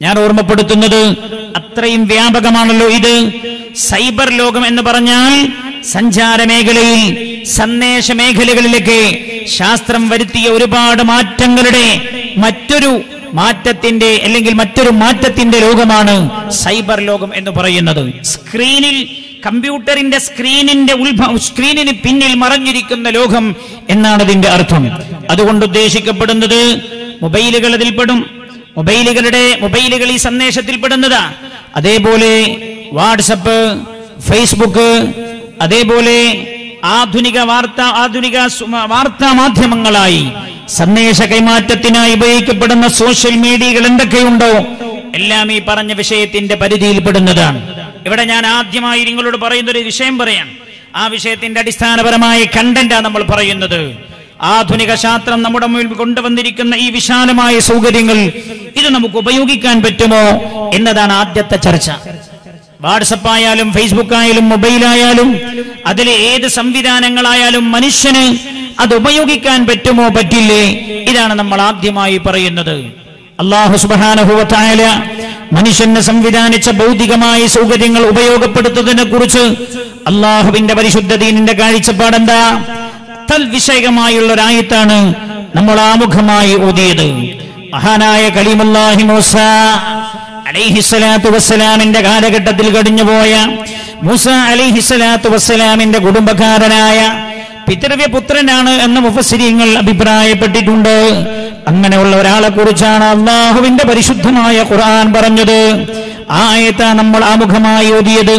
ഞാൻ ഓർമ്മപ്പെടുത്തുന്നത് അത്രയും വ്യാപകമാണല്ലോ ഇത് സൈബർ ലോകം എന്ന് പറഞ്ഞാൽ സഞ്ചാര മേഖലയിൽ സന്ദേശ മേഖലകളിലേക്ക് ശാസ്ത്രം വരുത്തിയ ഒരുപാട് മാറ്റങ്ങളുടെ മറ്റൊരു മാറ്റത്തിന്റെ അല്ലെങ്കിൽ മറ്റൊരു മാറ്റത്തിന്റെ ലോകമാണ് സൈബർ ലോകം എന്ന് പറയുന്നത് സ്ക്രീനിൽ കമ്പ്യൂട്ടറിന്റെ സ്ക്രീനിന്റെ ഉത്ഭവ സ്ക്രീനിന് പിന്നിൽ മറഞ്ഞിരിക്കുന്ന ലോകം എന്നാണ് അതിന്റെ അർത്ഥം അതുകൊണ്ട് ഉദ്ദേശിക്കപ്പെടുന്നത് മൊബൈലുകൾ അതിൽപ്പെടും മൊബൈലുകളുടെ മൊബൈലുകൾ ഈ സന്ദേശത്തിൽ പെടുന്നതാ അതേപോലെ വാട്സപ്പ് ഫേസ്ബുക്ക് അതേപോലെ ആധുനിക വാർത്താ ആധുനിക സുമ- വാർത്താ മാധ്യമങ്ങളായി സന്ദേശ കൈമാറ്റത്തിനായി ഉപയോഗിക്കപ്പെടുന്ന സോഷ്യൽ മീഡിയകൾ എന്തൊക്കെയുണ്ടോ എല്ലാം ഈ പറഞ്ഞ വിഷയത്തിന്റെ പരിധിയിൽ പെടുന്നതാണ് ഇവിടെ ഞാൻ ആദ്യമായി നിങ്ങളോട് പറയുന്ന ഒരു വിഷയം പറയാം ആ വിഷയത്തിന്റെ അടിസ്ഥാനപരമായ കണ്ടന്റാണ് നമ്മൾ പറയുന്നത് ആധുനിക ശാസ്ത്രം നമ്മുടെ മുന്നിൽ കൊണ്ടുവന്നിരിക്കുന്ന ഈ വിശാലമായ സൗകര്യങ്ങൾ ഇത് നമുക്ക് ഉപയോഗിക്കാൻ പറ്റുമോ എന്നതാണ് ആദ്യത്തെ ചർച്ച വാട്സപ്പ് ആയാലും ഫേസ്ബുക്ക് ആയാലും മൊബൈലായാലും അതിലെ ഏത് സംവിധാനങ്ങളായാലും മനുഷ്യന് അത് ഉപയോഗിക്കാൻ പറ്റുമോ പറ്റില്ലേ ഇതാണ് നമ്മൾ ആദ്യമായി പറയുന്നത് അള്ളാഹു സുബാനഹുവത്തായ മനുഷ്യന് സംവിധാനിച്ച ഭൗതികമായ സൗകര്യങ്ങൾ ഉപയോഗപ്പെടുത്തുന്നതിനെ കുറിച്ച് അള്ളാഹുവിന്റെ പരിശുദ്ധ ദീനിന്റെ കാഴ്ചപ്പാടെന്താ തൽവിഷയകമായുള്ള ഒരായത്താണ് നമ്മൾ ആമുഖമായി ഓതിയത് മഹാനായ കലീമുല്ലാഹി മൂസ അലൈഹിസ്സലാത്തു വസ്സലാമിന്റെ കാലഘട്ടത്തിൽ കടിഞ്ഞുപോയ മൂസ അലൈഹിസ്സലാത്തു വസ്സലാമിന്റെ കുടുംബക്കാരനായ പിതൃവ്യ പുത്രനാണ് എന്ന് മുഫസ്സിരിങ്ങൾ അഭിപ്രായപ്പെട്ടിട്ടുണ്ട് അങ്ങനെയുള്ള ഒരാളെ കുറിച്ചാണ് അള്ളാഹുവിന്റെ പരിശുദ്ധമായ ഖുർആൻ പറഞ്ഞത് ആയത്ത നമ്മൾ ആമുഖമായി ഓതിയത്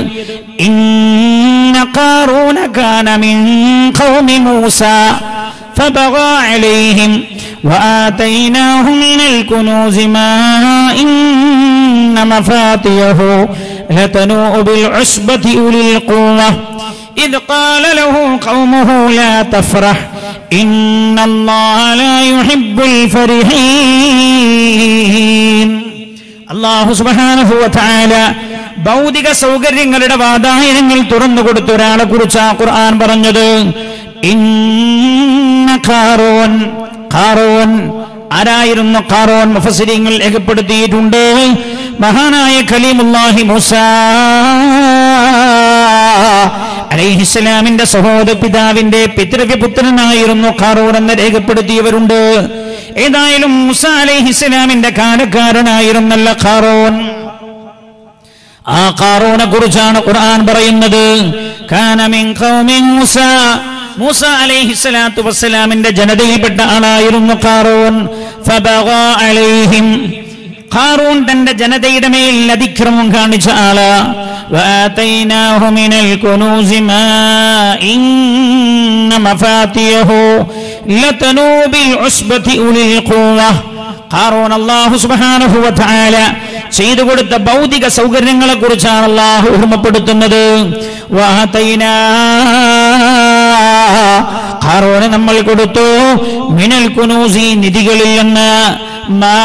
ഇന്ന ഖാറൂന കാന മിൻ ഖൗമി മൂസ فبغى عليهم وآتيناه من الكنوز ما إن مفاتيه لتنوء بالعصبة أولي القوة إذ قال له قومه لا تفرح إن الله لا يحب الفرحين അള്ളാഹു സുബാനഹു വതആല ഭൗതിക സൗകര്യങ്ങളുടെ വാതായനങ്ങൾ തുറന്നു കൊടുത്ത ഒരാളെ കുറിച്ച് ആ ഖുർആൻ പറഞ്ഞത് ഇന്ന ഖാറൂൻ ഖാറൂൻ ആരായിരുന്നു ഖാറൂൻ മുഫസ്സിരിങ്ങൾ രേഖപ്പെടുത്തിയിട്ടുണ്ട് മഹാനായ ഖലീമുല്ലാഹി മൂസ അലൈഹിസ്സലാമിന്റെ സഹോദര പിതാവിന്റെ പിതൃവ്യ പുത്രനായിരുന്നു ഖാറൂൻ എന്ന് രേഖപ്പെടുത്തിയവരുണ്ട് ഏതായാലും മുസ അലൈഹിസ്സലാമിന്റെ കാലക്കാരനായിരുന്നല്ല ഖാറൂൻ ആ ഖാറൂനെ കുറിച്ചാണ് ഖുർആൻ പറയുന്നത് കാന മിൻ ഖൗമി മൂസ മൂസ അലൈഹിസ്സലാത്തു വസ്സലാമിന്റെ ജനതയിൽപ്പെട്ട ആളായിരുന്നു ഖാറൂൻ ഫബഗാ അലൈഹിം ഖാറൂൻ തന്റെ ജനതയുടെ മേൽ അതിക്രമം കാണിച്ച ആള് وآتيناه من الكنوز ما إن مفاتيه لتنوء بالعصبة أولي القوة ഖാറൂൻ അല്ലാഹു സുബ്ഹാനഹു വതആല ചെയ്തു കൊടുത്ത ഭൗതിക സൗകര്യങ്ങളെ കുറിച്ചാണ് അല്ലാഹു ഓർമ്മപ്പെടുത്തുന്നത് വഅതൈനാ ഖാറൂന് നമ്മൾ കൊടുത്തു മിനൽ കുനൂസി നിധികളിൽ നിന്ന് മാ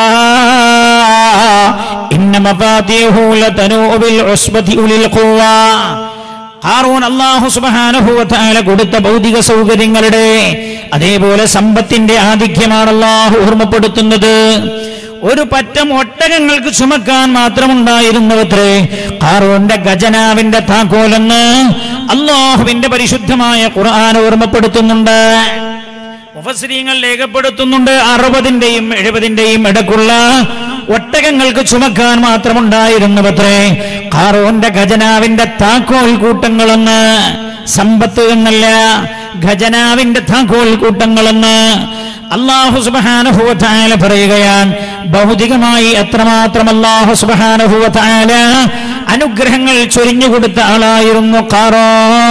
ഇന്ന മഫാത്തിഹു ലതനൂഉ ബിൽ ഉസ്ബതി ഉലിൽ ഖുവ ഹാറൂൻ അള്ളാഹു സുബ്ഹാനഹു വതആല കൊടുത്ത ഭൗതിക സൗകര്യങ്ങളുടെ അതേപോലെ സമ്പത്തിന്റെ ആധിക്യമാണ് അള്ളാഹു ഓർമ്മപ്പെടുത്തുന്നത് ഒരു പറ്റം ഒട്ടകങ്ങൾക്ക് ചുമക്കാൻ മാത്രമുണ്ടായിരുന്നവത്രേ ഹാറൂന്റെ ഖജനാവിന്റെ താക്കോലെന്ന് അള്ളാഹുവിന്റെ പരിശുദ്ധമായ ഖുർആൻ ഓർമ്മപ്പെടുത്തുന്നുണ്ട് മുഫസ്രീങ്ങൾ രേഖപ്പെടുത്തുന്നുണ്ട് അറുപതിന്റെയും എഴുപതിന്റെയും ഇടക്കുള്ള ഒട്ടകങ്ങൾക്ക് ചുമക്കാൻ മാത്രമുണ്ടായിരുന്നവത്രേ ഖാറൂന്റെ ഖജനാവിന്റെ താക്കോൽ കൂട്ടങ്ങളെന്ന് സമ്പത്ത് എന്നല്ല ഖജനാവിന്റെ താക്കോൽ കൂട്ടങ്ങളെന്ന് അള്ളാഹു സുബാനുഭവത്തായ പറയുകയാണ് ഭൗതികമായി എത്രമാത്രം അള്ളാഹു സുബാനുഭവത്തായ അനുഗ്രഹങ്ങൾ ചൊരിഞ്ഞുകൊടുത്ത ആളായിരുന്നു ഖാറോ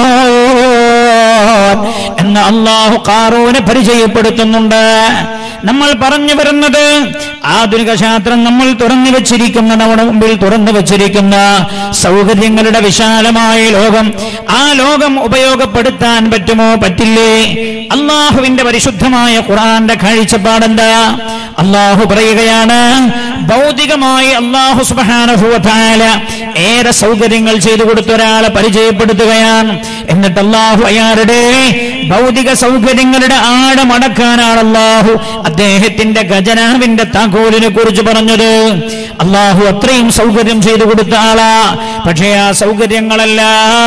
എന്ന് അള്ളാഹു ഖാറൂനെ പരിചയപ്പെടുത്തുന്നുണ്ട് നമ്മൾ പറഞ്ഞു വരുന്നത് ആധുനിക ശാസ്ത്രം നമ്മൾ തുറന്നു വെച്ചിരിക്കുന്ന നമ്മുടെ മുമ്പിൽ തുറന്നു വെച്ചിരിക്കുന്ന സൗകര്യങ്ങളുടെ വിശാലമായ ലോകം ആ ലോകം ഉപയോഗപ്പെടുത്താൻ പറ്റുമോ പറ്റില്ലേ അള്ളാഹുവിന്റെ പരിശുദ്ധമായ ഖുറാന്റെ കാഴ്ചപ്പാടെന്താ അള്ളാഹു പറയുകയാണ് ഭൗതികമായി അള്ളാഹു സുബാനുഭവത്താല ഏറെ സൗകര്യങ്ങൾ ചെയ്തു കൊടുത്ത ഒരാളെ പരിചയപ്പെടുത്തുകയാണ് എന്നിട്ട് അള്ളാഹു അയാളുടെ ഭൗതിക സൗകര്യങ്ങളുടെ ആഴമടക്കാനാണ് അള്ളാഹു അദ്ദേഹത്തിന്റെ ഖജനാവിന്റെ താക്കോലിനെ കുറിച്ച് പറഞ്ഞത് അള്ളാഹു അത്രയും സൗകര്യം ചെയ്തു കൊടുത്ത ആളാ പക്ഷേ ആ സൗകര്യങ്ങളല്ല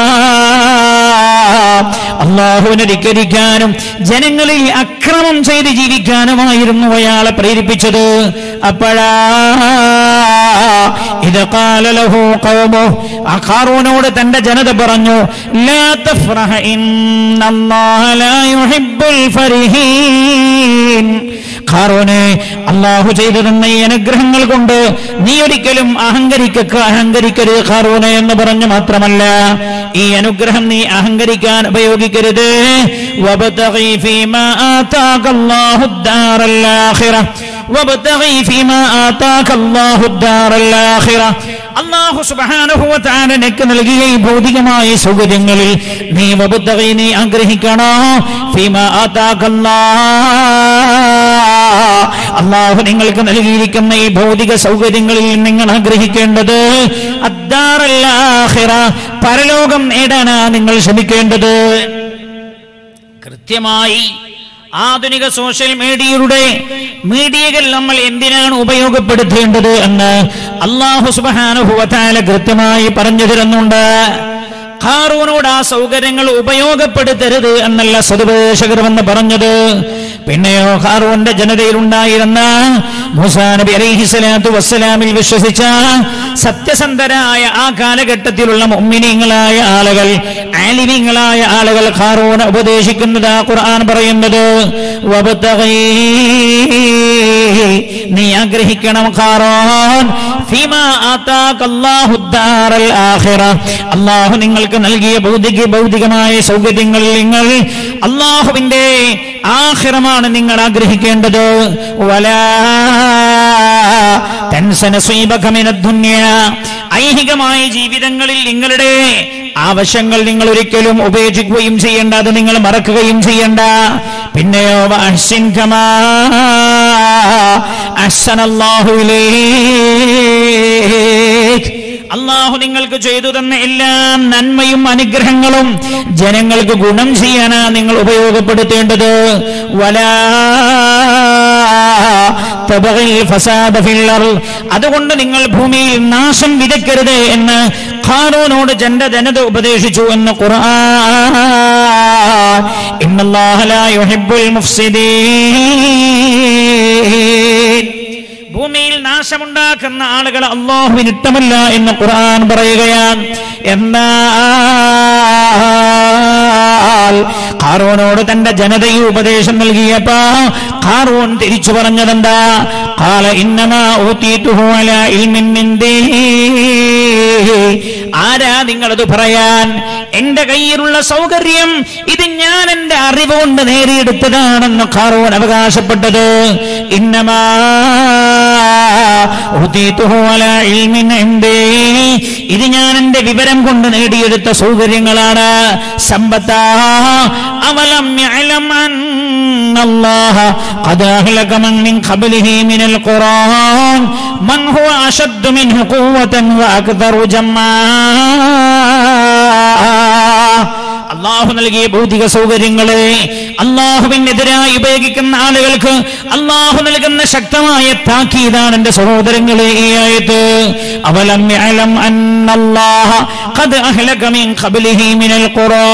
അള്ളാഹുവിനെ ധിക്കരിക്കാനും ജനങ്ങളിൽ അക്രമം ചെയ്ത് ജീവിക്കാനുമായിരുന്നു അയാളെ പ്രേരിപ്പിച്ചത് അപ്പോഴാ ഇത് കാലലഹു കൗമോ ആ ഖാറൂനോട് തന്റെ ജനത പറഞ്ഞു ലാ തഫ്റഹ ഇന്നല്ലാഹ ലാ യുഹിബ്ബുൽ ഫരിഹീൻ ഖാറൂനെ അള്ളാഹു ചെയ്തു തന്ന ഈ അനുഗ്രഹങ്ങൾ കൊണ്ട് നീ ഒരിക്കലും അഹങ്കരിക്ക അഹങ്കരിക്കരുത് ഖാറൂനെ എന്ന് പറഞ്ഞു മാത്രമല്ല ഈ അനുഗ്രഹം നീ അഹങ്കരിക്കാൻ ഉപയോഗിക്കരുത് വബ്തഗി ഫീമാ ആതാക അല്ലാഹു ദാറൽ ആഖിറ വബ്തഗി ഫീമാ ആതാക അല്ലാഹു ദാറൽ ആഖിറ അള്ളാഹു സുബ്ഹാനഹു വ തആല നിനക്ക് നൽകിയ ഈ ഭൗതികമായ സൗകര്യങ്ങളിൽ നീ വബ്തഗി നീ ആഗ്രഹിക്കണോ ഫീമാ ആതാക അള്ളാഹു നിങ്ങൾക്ക് നൽകിയിരിക്കുന്ന ഈ ഭൗതിക സൗകര്യങ്ങളിൽ നിങ്ങൾ ആഗ്രഹിക്കേണ്ടത് അദ്ദാറൽ ആഖിറ പരലോകം നേടാനാ നിങ്ങൾ ശ്രമിക്കേണ്ടത് കൃത്യമായി ആധുനിക സോഷ്യൽ മീഡിയയുടെ മീഡിയകൾ നമ്മൾ എന്തിനാണ് ഉപയോഗപ്പെടുത്തേണ്ടത് എന്ന് അള്ളാഹു സുബാനുഭവത്താല കൃത്യമായി പറഞ്ഞു തരുന്നുണ്ട് ഖാറൂനോട് ആ സൗകര്യങ്ങൾ ഉപയോഗപ്പെടുത്തരുത് എന്നല്ല സതുപദേശകർ എന്ന് പറഞ്ഞത് പിന്നെയോ ഖാറൂന്റെ ജനതയിൽ ഉണ്ടായിരുന്ന മൂസാ നബി അലൈഹി സ്വലാത്തു വസ്സലാമിൽ വിശ്വസിച്ച സത്യസന്ധരായ ആ കാലഘട്ടത്തിലുള്ള മുമ്മിനിങ്ങളായ ആളുകൾ ആലിമിങ്ങളായ ആളുകൾ ഖാറൂനെ ഉപദേശിക്കുന്നത് ആ ഖുർആൻ പറയുന്നത് വബ്തഗീ നീ ആഗ്രഹിക്കണം ഖാറൂൻ ഫീമാ ആതാക അല്ലാഹു ദാറൽ ആഖിറ അല്ലാഹു നിങ്ങൾക്ക് നൽകിയ ഭൗതിക ഭൗതികമായ സൗകര്യങ്ങളിൽ നിങ്ങൾ അള്ളാഹുവിന്റെ ആഖിറമാണ് നിങ്ങൾ ആഗ്രഹിക്കേണ്ടത് വലാ തൻസന സ്വീബക മിനദ് ദുനിയ ഐഹികമായ ജീവിതങ്ങളിൽ നിങ്ങളുടെ ആവശ്യങ്ങൾ നിങ്ങൾ ഒരിക്കലും ഉപേക്ഷിക്കുകയും ചെയ്യേണ്ട അത് നിങ്ങൾ മറക്കുകയും ചെയ്യേണ്ട പിന്നെയോ അഹ്സിൻ കമാ അഹ്സനല്ലാഹു ഇലൈക് അള്ളാഹു നിങ്ങൾക്ക് ചെയ്തു തന്ന എല്ലാ നന്മയും അനുഗ്രഹങ്ങളും ജനങ്ങൾക്ക് ഗുണം ചെയ്യാനാ നിങ്ങൾ ഉപയോഗപ്പെടുത്തേണ്ടത് വലാ തബഗിൽ ഫസാദ ഫിൽ അർള്. അതുകൊണ്ട് നിങ്ങൾ ഭൂമിയിൽ നാശം വിതയ്ക്കരുത് എന്ന് ഖാറൂനോട് ജന്റെ ജനത ഉപദേശിച്ചു എന്ന് ഖുർആൻ ഇന്നല്ലാഹ ലാ യുഹിബ്ബുൽ മുഫ്സിദീൻ ഭൂമിയിൽ നാശമുണ്ടാക്കുന്ന ആളുകൾ അള്ളാഹുവിന് ഇഷ്ടമല്ല എന്ന് ഖുർആൻ പറയുകയാണ് എന്നാൽ ഖാറൂനോട് തന്റെ ജനതയെ ഉപദേശം നൽകിയപ്പോ ഖാറൂൻ തിരിച്ചു പറഞ്ഞതെന്താ قال إنما أوتيته على علم عندي ആരാ നിങ്ങളത് പറയാൻ എന്റെ കയ്യിലുള്ള സൗകര്യം ഇത് ഞാൻ എന്റെ അറിവ് കൊണ്ട് നേടിയെടുത്തതാണെന്ന് ഖാറൂൻ അവകാശപ്പെട്ടത് ഇന്നമാ ഊതീതുഹു അലാ ഇൽമിൻ ഇൻദി. ഇത് ഞാൻ എന്റെ വിവരം കൊണ്ട് നേടിയെടുത്ത സൗകര്യങ്ങളാണ് സമ്പത്താ അവലം യഅലം അന്നല്ലാഹ ഖദ് അഹ്ലക മൻ മിൻ ഖബ്ലിഹി മിനൽ ഖുറാൻ മൻ ഹുവ അശദ്ദു മിൻഹു ഖുവ്വതൻ വഅക്തറു ജമ്മാ അള്ളാഹു നൽകിയ ഭൗതിക സൗകര്യങ്ങളെ അള്ളാഹുവിനെതിരായി ഉപയോഗിക്കുന്ന ആളുകൾക്ക് അള്ളാഹു നൽകുന്ന ശക്തമായ താക്കീതാണ് എന്റെ സഹോദരങ്ങളെ ഈ ആയത്ത് അവലം യഅലം അന്നല്ലാഹ ഖദ് അഹ്ലക മിൻ ഖബ്ലിഹി മിനൽ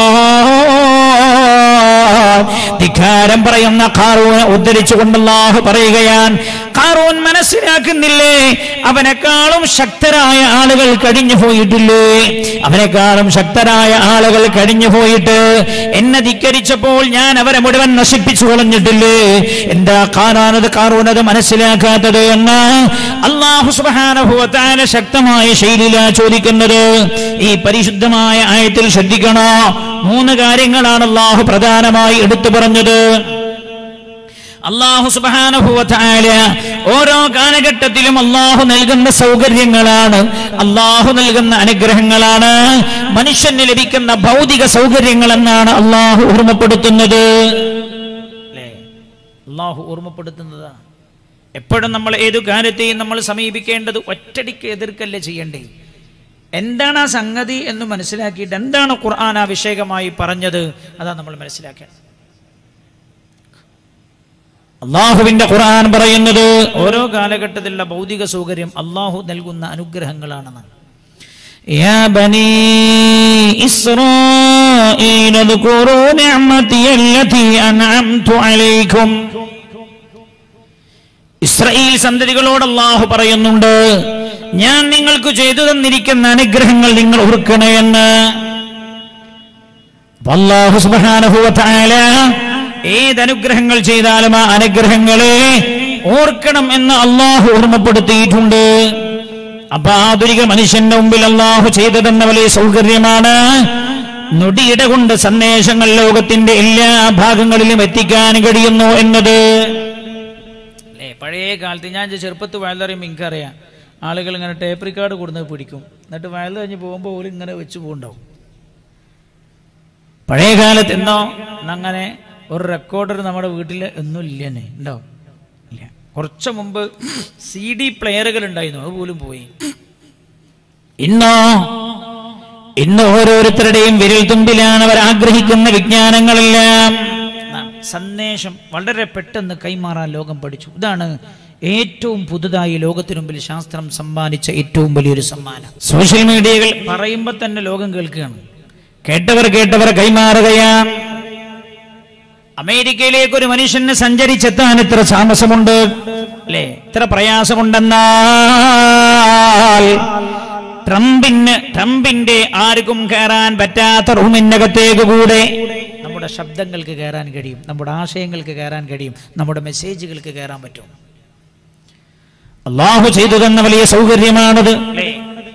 ഖുറാൻ ധിക്കാരം പറയുന്ന ഖാറൂനെ ഉദ്ധരിച്ചുകൊണ്ട് അള്ളാഹു പറയുകയാൻ ഖാറൂൻ മനസ്സിലാക്കുന്നില്ലേ അവനെക്കാളും ശക്തരായ ആളുകൾ കഴിഞ്ഞു പോയിട്ടില്ലേ അവനെക്കാളും ശക്തരായ ആളുകൾ കഴിഞ്ഞു പോയിട്ട് എന്നെ ധിക്കരിച്ചപ്പോൾ ഞാൻ അവരെ മുഴുവൻ നശിപ്പിച്ചു കളഞ്ഞിട്ടില്ലേ എന്താ കാണാനത് കാറൂനത് മനസ്സിലാക്കാത്തത് എന്ന് അള്ളാഹു സുബാനുഭവത്താല ശക്തമായ ശൈലിയിലാ ചോദിക്കുന്നത് ഈ പരിശുദ്ധമായ ആയത്തിൽ ശ്രദ്ധിക്കണോ മൂന്ന് കാര്യങ്ങളാണ് അള്ളാഹു പ്രധാനമായി എടുത്തു പറഞ്ഞത് അള്ളാഹു സുബാനുഭവത്തായ ഓരോ കാലഘട്ടത്തിലും അള്ളാഹു നൽകുന്ന സൗകര്യങ്ങളാണ് അള്ളാഹു നൽകുന്ന അനുഗ്രഹങ്ങളാണ് മനുഷ്യന് ലഭിക്കുന്ന ഭൗതിക സൗകര്യങ്ങൾ എന്നാണ് അള്ളാഹു ഓർമ്മപ്പെടുത്തുന്നത് അല്ലേ അള്ളാഹു ഓർമ്മപ്പെടുത്തുന്നതാ എപ്പോഴും നമ്മൾ ഏതു കാര്യത്തെയും നമ്മൾ സമീപിക്കേണ്ടത് ഒറ്റടിക്ക് എതിർക്കല്ലേ ചെയ്യണ്ടേ എന്താണ് ആ സംഗതി എന്ന് മനസ്സിലാക്കിയിട്ട് എന്താണ് ഖുർആൻ ആ വിഷയകമായി പറഞ്ഞത് അതാ നമ്മൾ മനസ്സിലാക്കേണ്ടത് അള്ളാഹുവിന്റെ ഖുർആൻ പറയുന്നത് ഓരോ കാലഘട്ടത്തിലുള്ള ഭൗതിക സൗകര്യം അള്ളാഹു നൽകുന്ന അനുഗ്രഹങ്ങളാണെന്ന് يا بني إسرائيل اذكروا نعمتي التي أنعمت عليكم ഇസ്രയേൽ സന്തതികളോട് അള്ളാഹു പറയുന്നുണ്ട് ഞാൻ നിങ്ങൾക്ക് ചെയ്തു തന്നിരിക്കുന്ന അനുഗ്രഹങ്ങൾ നിങ്ങൾ ഓർക്കണേ എന്ന് അപ്പൊ അല്ലാഹു സുബ്ഹാനഹു വ തആല ഏത് അനുഗ്രഹങ്ങൾ ചെയ്താലും ആ അനുഗ്രഹങ്ങളെ ഓർക്കണം എന്ന് അള്ളാഹു ഓർമ്മപ്പെടുത്തിയിട്ടുണ്ട് അപ്പൊ ആധുനിക മനുഷ്യന്റെ മുമ്പിൽ അള്ളാഹു ചെയ്തു തന്ന വലിയ സൗകര്യമാണ് നൊടിയിട കൊണ്ട് സന്ദേശങ്ങൾ ലോകത്തിന്റെ എല്ലാ ഭാഗങ്ങളിലും എത്തിക്കാൻ കഴിയുന്നു എന്നത് അല്ലേ പഴയ കാലത്ത് ഞാൻ ചെറുപ്പത്ത് വയലറിയുമ്പോൾ എനിക്കറിയാം ആളുകൾ ഇങ്ങനെ ടേപ്പ് റിക്കാർഡ് കൊടുന്ന് പിടിക്കും എന്നിട്ട് വയൽ കഴിഞ്ഞ് പോകുമ്പോൾ ഓല് ഇങ്ങനെ വെച്ച് പോകുണ്ടാവും പഴയ കാലത്ത് എന്നോ അങ്ങനെ ഒരു റെക്കോർഡർ നമ്മുടെ വീട്ടിൽ ഒന്നും ഇല്ല തന്നെ ഉണ്ടോ ഇല്ല കുറച്ച് മുമ്പ് സി ഡി പ്ലെയറുകൾ ഉണ്ടായിരുന്നു അത് പോലും പോയി ഇന്നോ ഇന്ന് ഓരോരുത്തരുടെയും വിരൽ തുമ്പിലാണ് അവർ ആഗ്രഹിക്കുന്ന വിജ്ഞാനങ്ങളെല്ലാം സന്ദേശം വളരെ പെട്ടെന്ന് കൈമാറാൻ ലോകം പഠിച്ചു ഇതാണ് ഏറ്റവും പുതുതായി ലോകത്തിനു മുമ്പിൽ ശാസ്ത്രം സമ്മാനിച്ച ഏറ്റവും വലിയൊരു സമ്മാനം സോഷ്യൽ മീഡിയകൾ പറയുമ്പോൾ തന്നെ ലോകം കേൾക്കുകയാണ് കേട്ടവർ കേട്ടവർ കൈമാറുകയാണ് അമേരിക്കയിലേക്ക് ഒരു മനുഷ്യന് സഞ്ചരിച്ചെത്താൻ ഇത്ര താമസമുണ്ട് അല്ലേ ഇത്ര പ്രയാസമുണ്ടെന്നാൽ ട്രംപിന് ട്രംപിന്റെ ആർക്കും കയറാൻ പറ്റാത്ത റൂമിനകത്തേക്ക് കൂടെ നമ്മുടെ ശബ്ദങ്ങൾക്ക് കയറാൻ കഴിയും നമ്മുടെ ആശയങ്ങൾക്ക് കയറാൻ കഴിയും നമ്മുടെ മെസ്സേജുകൾക്ക് കയറാൻ പറ്റും അള്ളാഹു ചെയ്തു തന്ന വലിയ സൗകര്യമാണത് അല്ലേ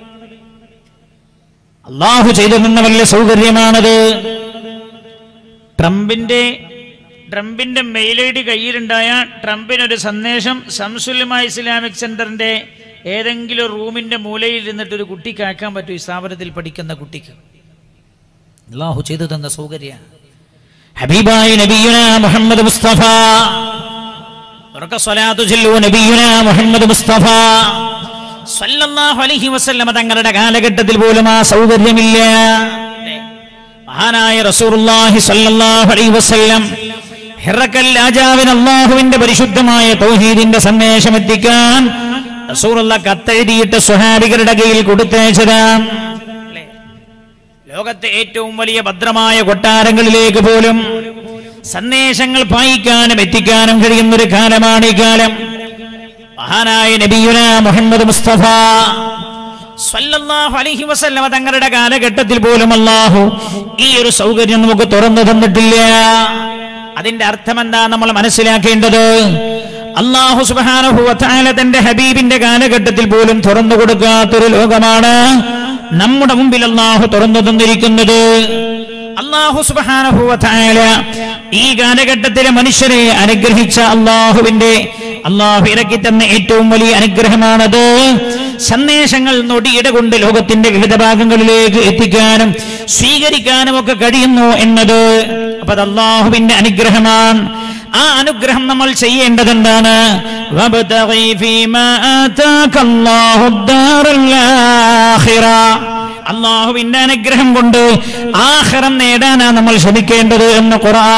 അള്ളാഹു ചെയ്തു തന്ന വലിയ സൗകര്യമാണത് ട്രംപിന്റെ ട്രംപിന്റെ മെയിൽ ഐ ഡി കയ്യിലുണ്ടായ ട്രംപിനൊരു സന്ദേശം സംസുലമ ഇസ്ലാമിക് സെന്ററിന്റെ ഏതെങ്കിലും റൂമിന്റെ മൂലയിൽ ഇരുന്നിട്ട് ഒരു കുട്ടിക്ക് അയക്കാൻ പറ്റും ഈ സ്ഥാപനത്തിൽ പഠിക്കുന്ന കുട്ടിക്ക് അള്ളാഹു ചെയ്തു തന്ന സൗകര്യ ഹബീബായ നബിയുന മുഹമ്മദ് മുസ്തഫ ഉറക്ക സ്വലാത്തു ചൊല്ലൂ നബിയുന മുഹമ്മദ് മുസ്തഫ സല്ലല്ലാഹു അലൈഹി വസല്ലമ തങ്ങളുടെ കാലഘട്ടത്തിൽ പോലും ആ സൗകര്യമില്ല മഹാനായ റസൂലുള്ളാഹി സല്ലല്ലാഹു അലൈഹി വസല്ലം ഹിറക്കൽ രാജാവിന് അള്ളാഹുവിന്റെ പരിശുദ്ധമായ തൗഹീദിന്റെ സന്ദേശം എത്തിക്കാൻ റസൂലുള്ള കത്തെഴുതിയിട്ട് സ്വഹാബികളുടെ കയ്യിൽ കൊടുത്തയച്ചതാണ് ലോകത്തെ ഏറ്റവും വലിയ ഭദ്രമായ കൊട്ടാരങ്ങളിലേക്ക് പോലും സന്ദേശങ്ങൾ പായിക്കാനും എത്തിക്കാനും കഴിയുന്ന ഒരു കാലമാണ് ഈ കാലം മഹാനായ നബിയുന മുഹമ്മദ് മുസ്തഫ സല്ലല്ലാഹു അലൈഹി വസല്ലമ തങ്ങളുടെ കാലഘട്ടത്തിൽ പോലും അല്ലാഹു ഈ ഒരു സൗകര്യം നമുക്ക് തുറന്നു തന്നിട്ടില്ല അതിന്റെ അർത്ഥം എന്താ നമ്മൾ മനസ്സിലാക്കേണ്ടത് അള്ളാഹു സുബ്ഹാനഹു വതആല തന്റെ ഹബീബിന്റെ കാലഘട്ടത്തിൽ പോലും തുറന്നു കൊടുക്കാത്തൊരു ലോകമാണ് നമ്മുടെ മുമ്പിൽ അള്ളാഹു തുറന്നു തന്നിരിക്കുന്നത് അള്ളാഹു സുബ്ഹാനഹു വതആല ഈ കാലഘട്ടത്തിലെ മനുഷ്യരെ അനുഗ്രഹിച്ച അള്ളാഹുവിന്റെ അള്ളാഹു ഇറക്കി തന്ന ഏറ്റവും വലിയ അനുഗ്രഹമാണത് സന്ദേശങ്ങൾ നൊടിയിട കൊണ്ട് ലോകത്തിന്റെ വിവിധ ഭാഗങ്ങളിലേക്ക് എത്തിക്കാനും സ്വീകരിക്കാനും ഒക്കെ കഴിയുന്നു എന്നത് അപ്പൊ അത് അള്ളാഹുവിന്റെ അനുഗ്രഹമാണ് ആ അനുഗ്രഹം നമ്മൾ ചെയ്യേണ്ടത് എന്താണ് വബ്തഗി ഫീമാ ആതാക അല്ലാഹു ദാറൽ ആഖിറ. അള്ളാഹുവിന്റെ അനുഗ്രഹം കൊണ്ട് ആഹ്റം നേടാനാ നമ്മൾ ശ്രമിക്കേണ്ടത് എന്ന്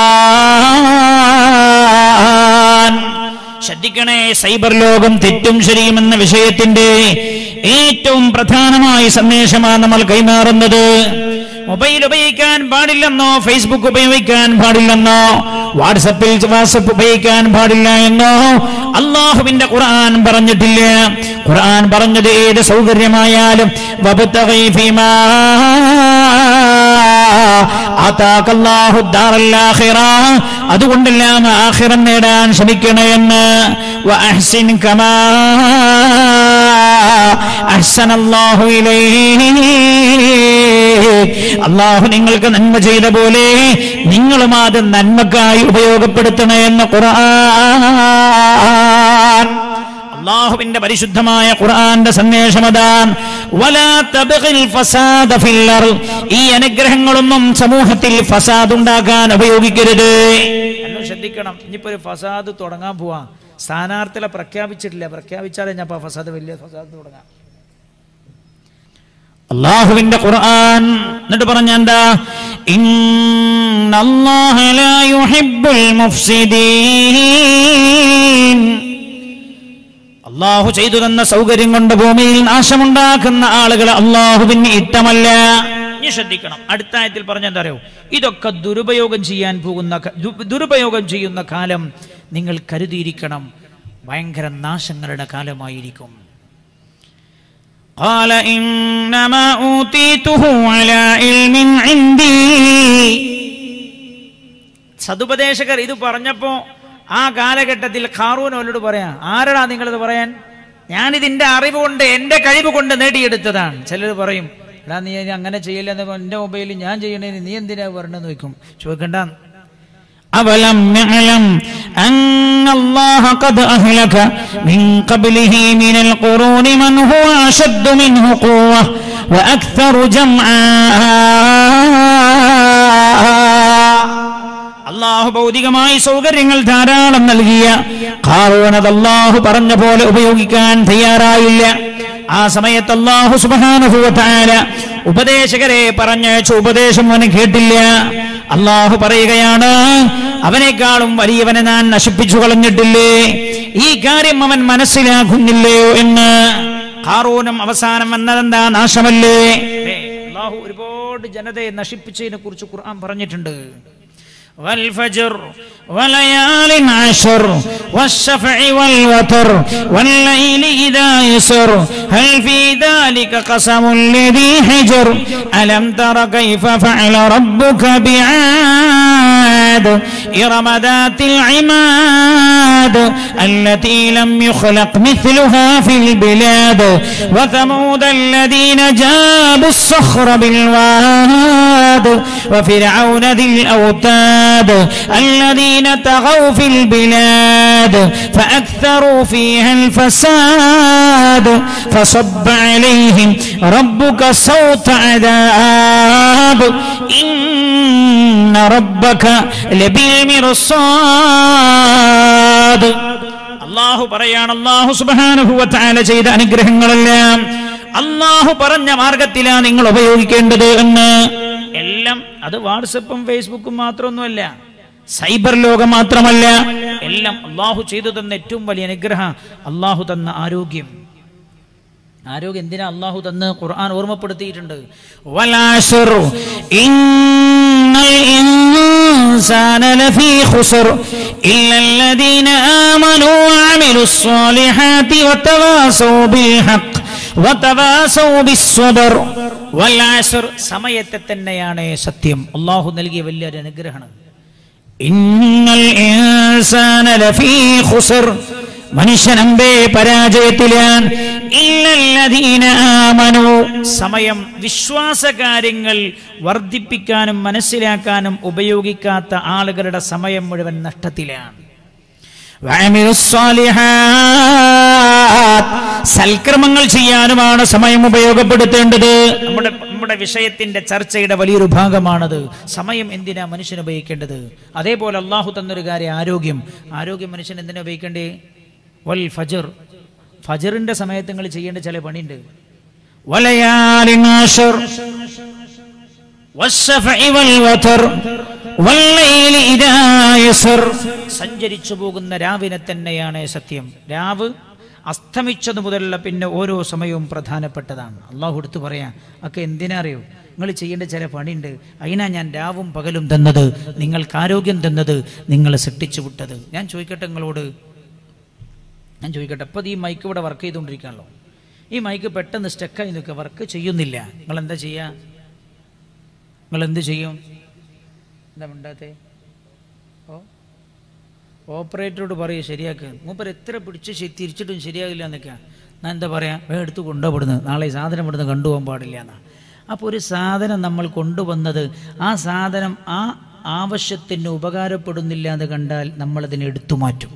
ഖുർആൻ ശ്രദ്ധിക്കണേ സൈബർ ലോകം തെറ്റും ശരിയും എന്ന വിഷയത്തിന്റെ ഏറ്റവും പ്രധാനമായ സന്ദേശമാണ് നമ്മൾ കൈമാറുന്നത് മൊബൈൽ ഉപയോഗിക്കാൻ പാടില്ലെന്നോ ഫേസ്ബുക്ക് ഉപയോഗിക്കാൻ പാടില്ലെന്നോ വാട്സപ്പിൽ വാട്സപ്പ് ഉപയോഗിക്കാൻ പാടില്ല എന്നോ അള്ളാഹുവിന്റെ ഖുർആൻ പറഞ്ഞിട്ടില്ല ഖുർആൻ പറഞ്ഞത് ഏത് സൗകര്യമായാലും വബ്തഗി ഫീമാ ആതാക അല്ലാഹു ദാറൽ ആഖിറ. അതുകൊണ്ടെല്ലാം ആഖിറം നേടാൻ ശ്രമിക്കണമെന്ന് വഅഹ്സിൻ കമാ അഹ്സനല്ലാഹു ഇലൈക്. അള്ളാഹു നിങ്ങൾക്ക് നന്മ ചെയ്ത പോലെ നിങ്ങളും അത് നന്മക്കായി ഉപയോഗപ്പെടുത്തണമെന്ന് ഖുർആൻ അള്ളാഹുവിന്റെ പരിശുദ്ധമായ ഖുർആന്റെ സന്ദേശം അതാണ് വലാ തബ്ഗിൽ ഫസാദ ഫിൽ അർള്. ഈ അനുഗ്രഹങ്ങളൊന്നും സമൂഹത്തിൽ ഫസാദ് ഉണ്ടാക്കാൻ ഉപയോഗിക്കരുത് എല്ലാം ശ്രദ്ധിക്കണം ഇനിയിപ്പോ ഒരു ഫസാദ് തുടങ്ങാൻ പോവാ സ്ഥാനാർത്ഥികളെ പ്രഖ്യാപിച്ചിട്ടില്ല പ്രഖ്യാപിച്ചാലേ ഞാൻ ഇപ്പൊ ആ ഫസാദ് വലിയ ഫസാദ് തുടങ്ങാം അള്ളാഹുവിന്റെ ഖുർആൻ എന്നിട്ട് പറഞ്ഞ എന്താ ഇന്ന الله لا يحب المفسدين അള്ളാഹു ചെയ്തു തന്ന സൗകര്യം കൊണ്ട് ഭൂമിയിൽ നാശമുണ്ടാക്കുന്ന ആളുകൾ അള്ളാഹുവിന് ഇഷ്ടമല്ല ഇനി ശ്രദ്ധിക്കണം അടുത്ത ആയത്തിൽ പറഞ്ഞ എന്താ അറിയോ ഇതൊക്കെ ദുരുപയോഗം ചെയ്യാൻ പോകുന്ന ക- ദു- ദുരുപയോഗം ചെയ്യുന്ന കാലം നിങ്ങൾ കരുതിയിരിക്കണം ഭയങ്കര നാശങ്ങളുടെ കാലമായിരിക്കും قال إنما أوتيته على علم عندي സതുപദേശകർ ഇത് പറഞ്ഞപ്പോ ആ കാലഘട്ടത്തിൽ ഖാറൂൻ അവരോട് പറയാ ആരടാ നിങ്ങളിത് പറയാൻ ഞാനിതിന്റെ അറിവ് കൊണ്ട് എന്റെ കഴിവ് കൊണ്ട് നേടിയെടുത്തതാണ് ചിലർ പറയും എടാ നീ ഇനി അങ്ങനെ ചെയ്യില്ല എന്ന് എന്റെ മൊബൈലിൽ ഞാൻ ചെയ്യണേന് നീ എന്തിനാ പറഞ്ഞെന്ന് ചോദിക്കും ചോദിക്കണ്ട أولم يعلم أن الله قد أهلك من قبله من القرون من هو أشد منه قوة وأكثر جمعا അള്ളാഹു ഭൗതികമായി സൗകര്യങ്ങൾ ധാരാളം നൽകിയ ഖാറൂനത് അള്ളാഹു പറഞ്ഞ പോലെ ഉപയോഗിക്കാൻ തയ്യാറായില്ല ആ സമയത്ത് അള്ളാഹു സുബാനുഭൂത്തായ ഉപദേശകരെ പറഞ്ഞയച്ച ഉപദേശം അവന് കേട്ടില്ല അള്ളാഹു പറയുകയാണ് അവനേക്കാളും വലിയവനെ ഞാൻ നശിപ്പിച്ചു കളഞ്ഞിട്ടില്ലേ ഈ കാര്യം അവൻ മനസ്സിലാക്കുന്നില്ലയോ എന്ന് ഖാറൂനും അവസാനം വന്നതെന്താ നാശമല്ലേ അള്ളാഹു ഒരുപാട് ജനതയെ നശിപ്പിച്ചതിനെ കുറിച്ച് ഖുർആൻ പറഞ്ഞിട്ടുണ്ട് والفجر وليال عشر والشفع والوتر والليل إذا يسر هل في ذلك قسم لذي حجر ألم تر كيف فعل ربك بعاد إرم ذات العماد التي لم يخلق مثلها في البلاد وثمود الذين جابوا الصخر بالواد وفرعون ذي الأوتاد الذين طغوا في البلاد فأكثروا فيها الفساد فصب عليهم ربك صوت عذاب إن ربك لبالمرصاد അള്ളാഹു പറയാണ് അള്ളാഹു സുബാനുഭവത്താല ചെയ്ത അനുഗ്രഹങ്ങളെല്ലാം അള്ളാഹു പറഞ്ഞ മാർഗത്തിലാണ് നിങ്ങൾ ഉപയോഗിക്കേണ്ടത് എന്ന് എല്ലാം അത് വാട്സപ്പും ഫേസ്ബുക്കും മാത്രമൊന്നുമല്ല സൈബർ ലോകം മാത്രമല്ല എല്ലാം അള്ളാഹു ചെയ്തു തന്ന ഏറ്റവും വലിയ അനുഗ്രഹം അള്ളാഹു തന്ന ആരോഗ്യം ആരോഗ്യം എന്തിനാ അള്ളാഹു തന്ന് ഖുർആൻ ഓർമ്മപ്പെടുത്തിയിട്ടുണ്ട് വലാശർ ഇന്നൽ ഇൻസാന ലഫീ ഖുസ്ർ ഇല്ലല്ലദീന ആമനൂ വഅമിലുസ് സ്വാലിഹാതി വതവാസൗ ബിൽ ഹഖ് വതവാസൗ ബിസ്സബ്ർ വലാശർ സമയത്തെ തന്നെയാണ് സത്യം അള്ളാഹു നൽകിയ വലിയൊരു അനുഗ്രഹമാണ് ഇന്നൽ ഇൻസാന ലഫീ ഖുസ്ർ മനുഷ്യനമ്പേ പരാജയത്തിലാണ് ഇല്ലല്ലദീന ആമനു സമയം വിശ്വാസകാര്യങ്ങൾ വർദ്ധിപ്പിക്കാനും മനസ്സിലാക്കാനും ഉപയോഗിക്കാത്ത ആളുകളുടെ സമയം മുഴുവൻ നഷ്ടത്തിലാണ് സൽക്രമങ്ങൾ ചെയ്യാനുമാണ് സമയം ഉപയോഗപ്പെടുത്തേണ്ടത് നമ്മുടെ നമ്മുടെ വിഷയത്തിന്റെ ചർച്ചയുടെ വലിയൊരു ഭാഗമാണത് സമയം എന്തിനാ മനുഷ്യൻ ഉപയോഗിക്കേണ്ടത് അതേപോലെ അള്ളാഹു തന്നൊരു കാര്യം ആരോഗ്യം ആരോഗ്യം മനുഷ്യൻ എന്തിനാ ഉപയോഗിക്കേണ്ടേ വൽ ഫജർ ഫജറിന്റെ സമയത്ത് നിങ്ങൾ ചെയ്യേണ്ട ചില പണിയുണ്ട് വലയാലിൻ ആശർ والشفع والوتر والليل إذا يسر സഞ്ചരിച്ചു പോകുന്ന രാവിനെ തന്നെയാണ് സത്യം രാവ് അസ്തമിച്ചത് മുതലുള്ള പിന്നെ ഓരോ സമയവും പ്രധാനപ്പെട്ടതാണ് അള്ളാഹു എടുത്തു പറയാം ഒക്കെ എന്തിനാ അറിയോ നിങ്ങൾ ചെയ്യേണ്ട ചില പണിയുണ്ട് അതിനാ ഞാൻ രാവും പകലും തന്നത് നിങ്ങൾക്ക് ആരോഗ്യം തന്നത് നിങ്ങളെ സൃഷ്ടിച്ചു വിട്ടത് ഞാൻ ചോദിക്കട്ടെ നിങ്ങളോട് ഞാൻ ചോദിക്കട്ടെ അപ്പോൾ ഈ മൈക്ക് ഇവിടെ വർക്ക് ചെയ്തുകൊണ്ടിരിക്കുകയാണല്ലോ ഈ മൈക്ക് പെട്ടെന്ന് സ്റ്റക്കായി നിൽക്കുക വർക്ക് ചെയ്യുന്നില്ല നിങ്ങൾ എന്താ ചെയ്യുക നിങ്ങൾ എന്ത് ചെയ്യും എന്താ മിണ്ടാത്തേ ഓ ഓപ്പറേറ്ററോട് പറയും ശരിയാക്കുക മൂപ്പർ എത്ര പിടിച്ച് ശരി- തിരിച്ചിട്ടും ശരിയാകില്ല എന്നൊക്കെ ഞാൻ എന്താ പറയാ വേഗം എടുത്ത് കൊണ്ടുപോടുന്നത് നാളെ ഈ സാധനം ഇവിടുന്ന് കൊണ്ടുപോകാൻ പാടില്ല എന്നാ അപ്പോൾ ഒരു സാധനം നമ്മൾ കൊണ്ടുവന്നത് ആ സാധനം ആ ആവശ്യത്തിന് ഉപകാരപ്പെടുന്നില്ല എന്ന് കണ്ടാൽ നമ്മളതിനെ എടുത്തു മാറ്റും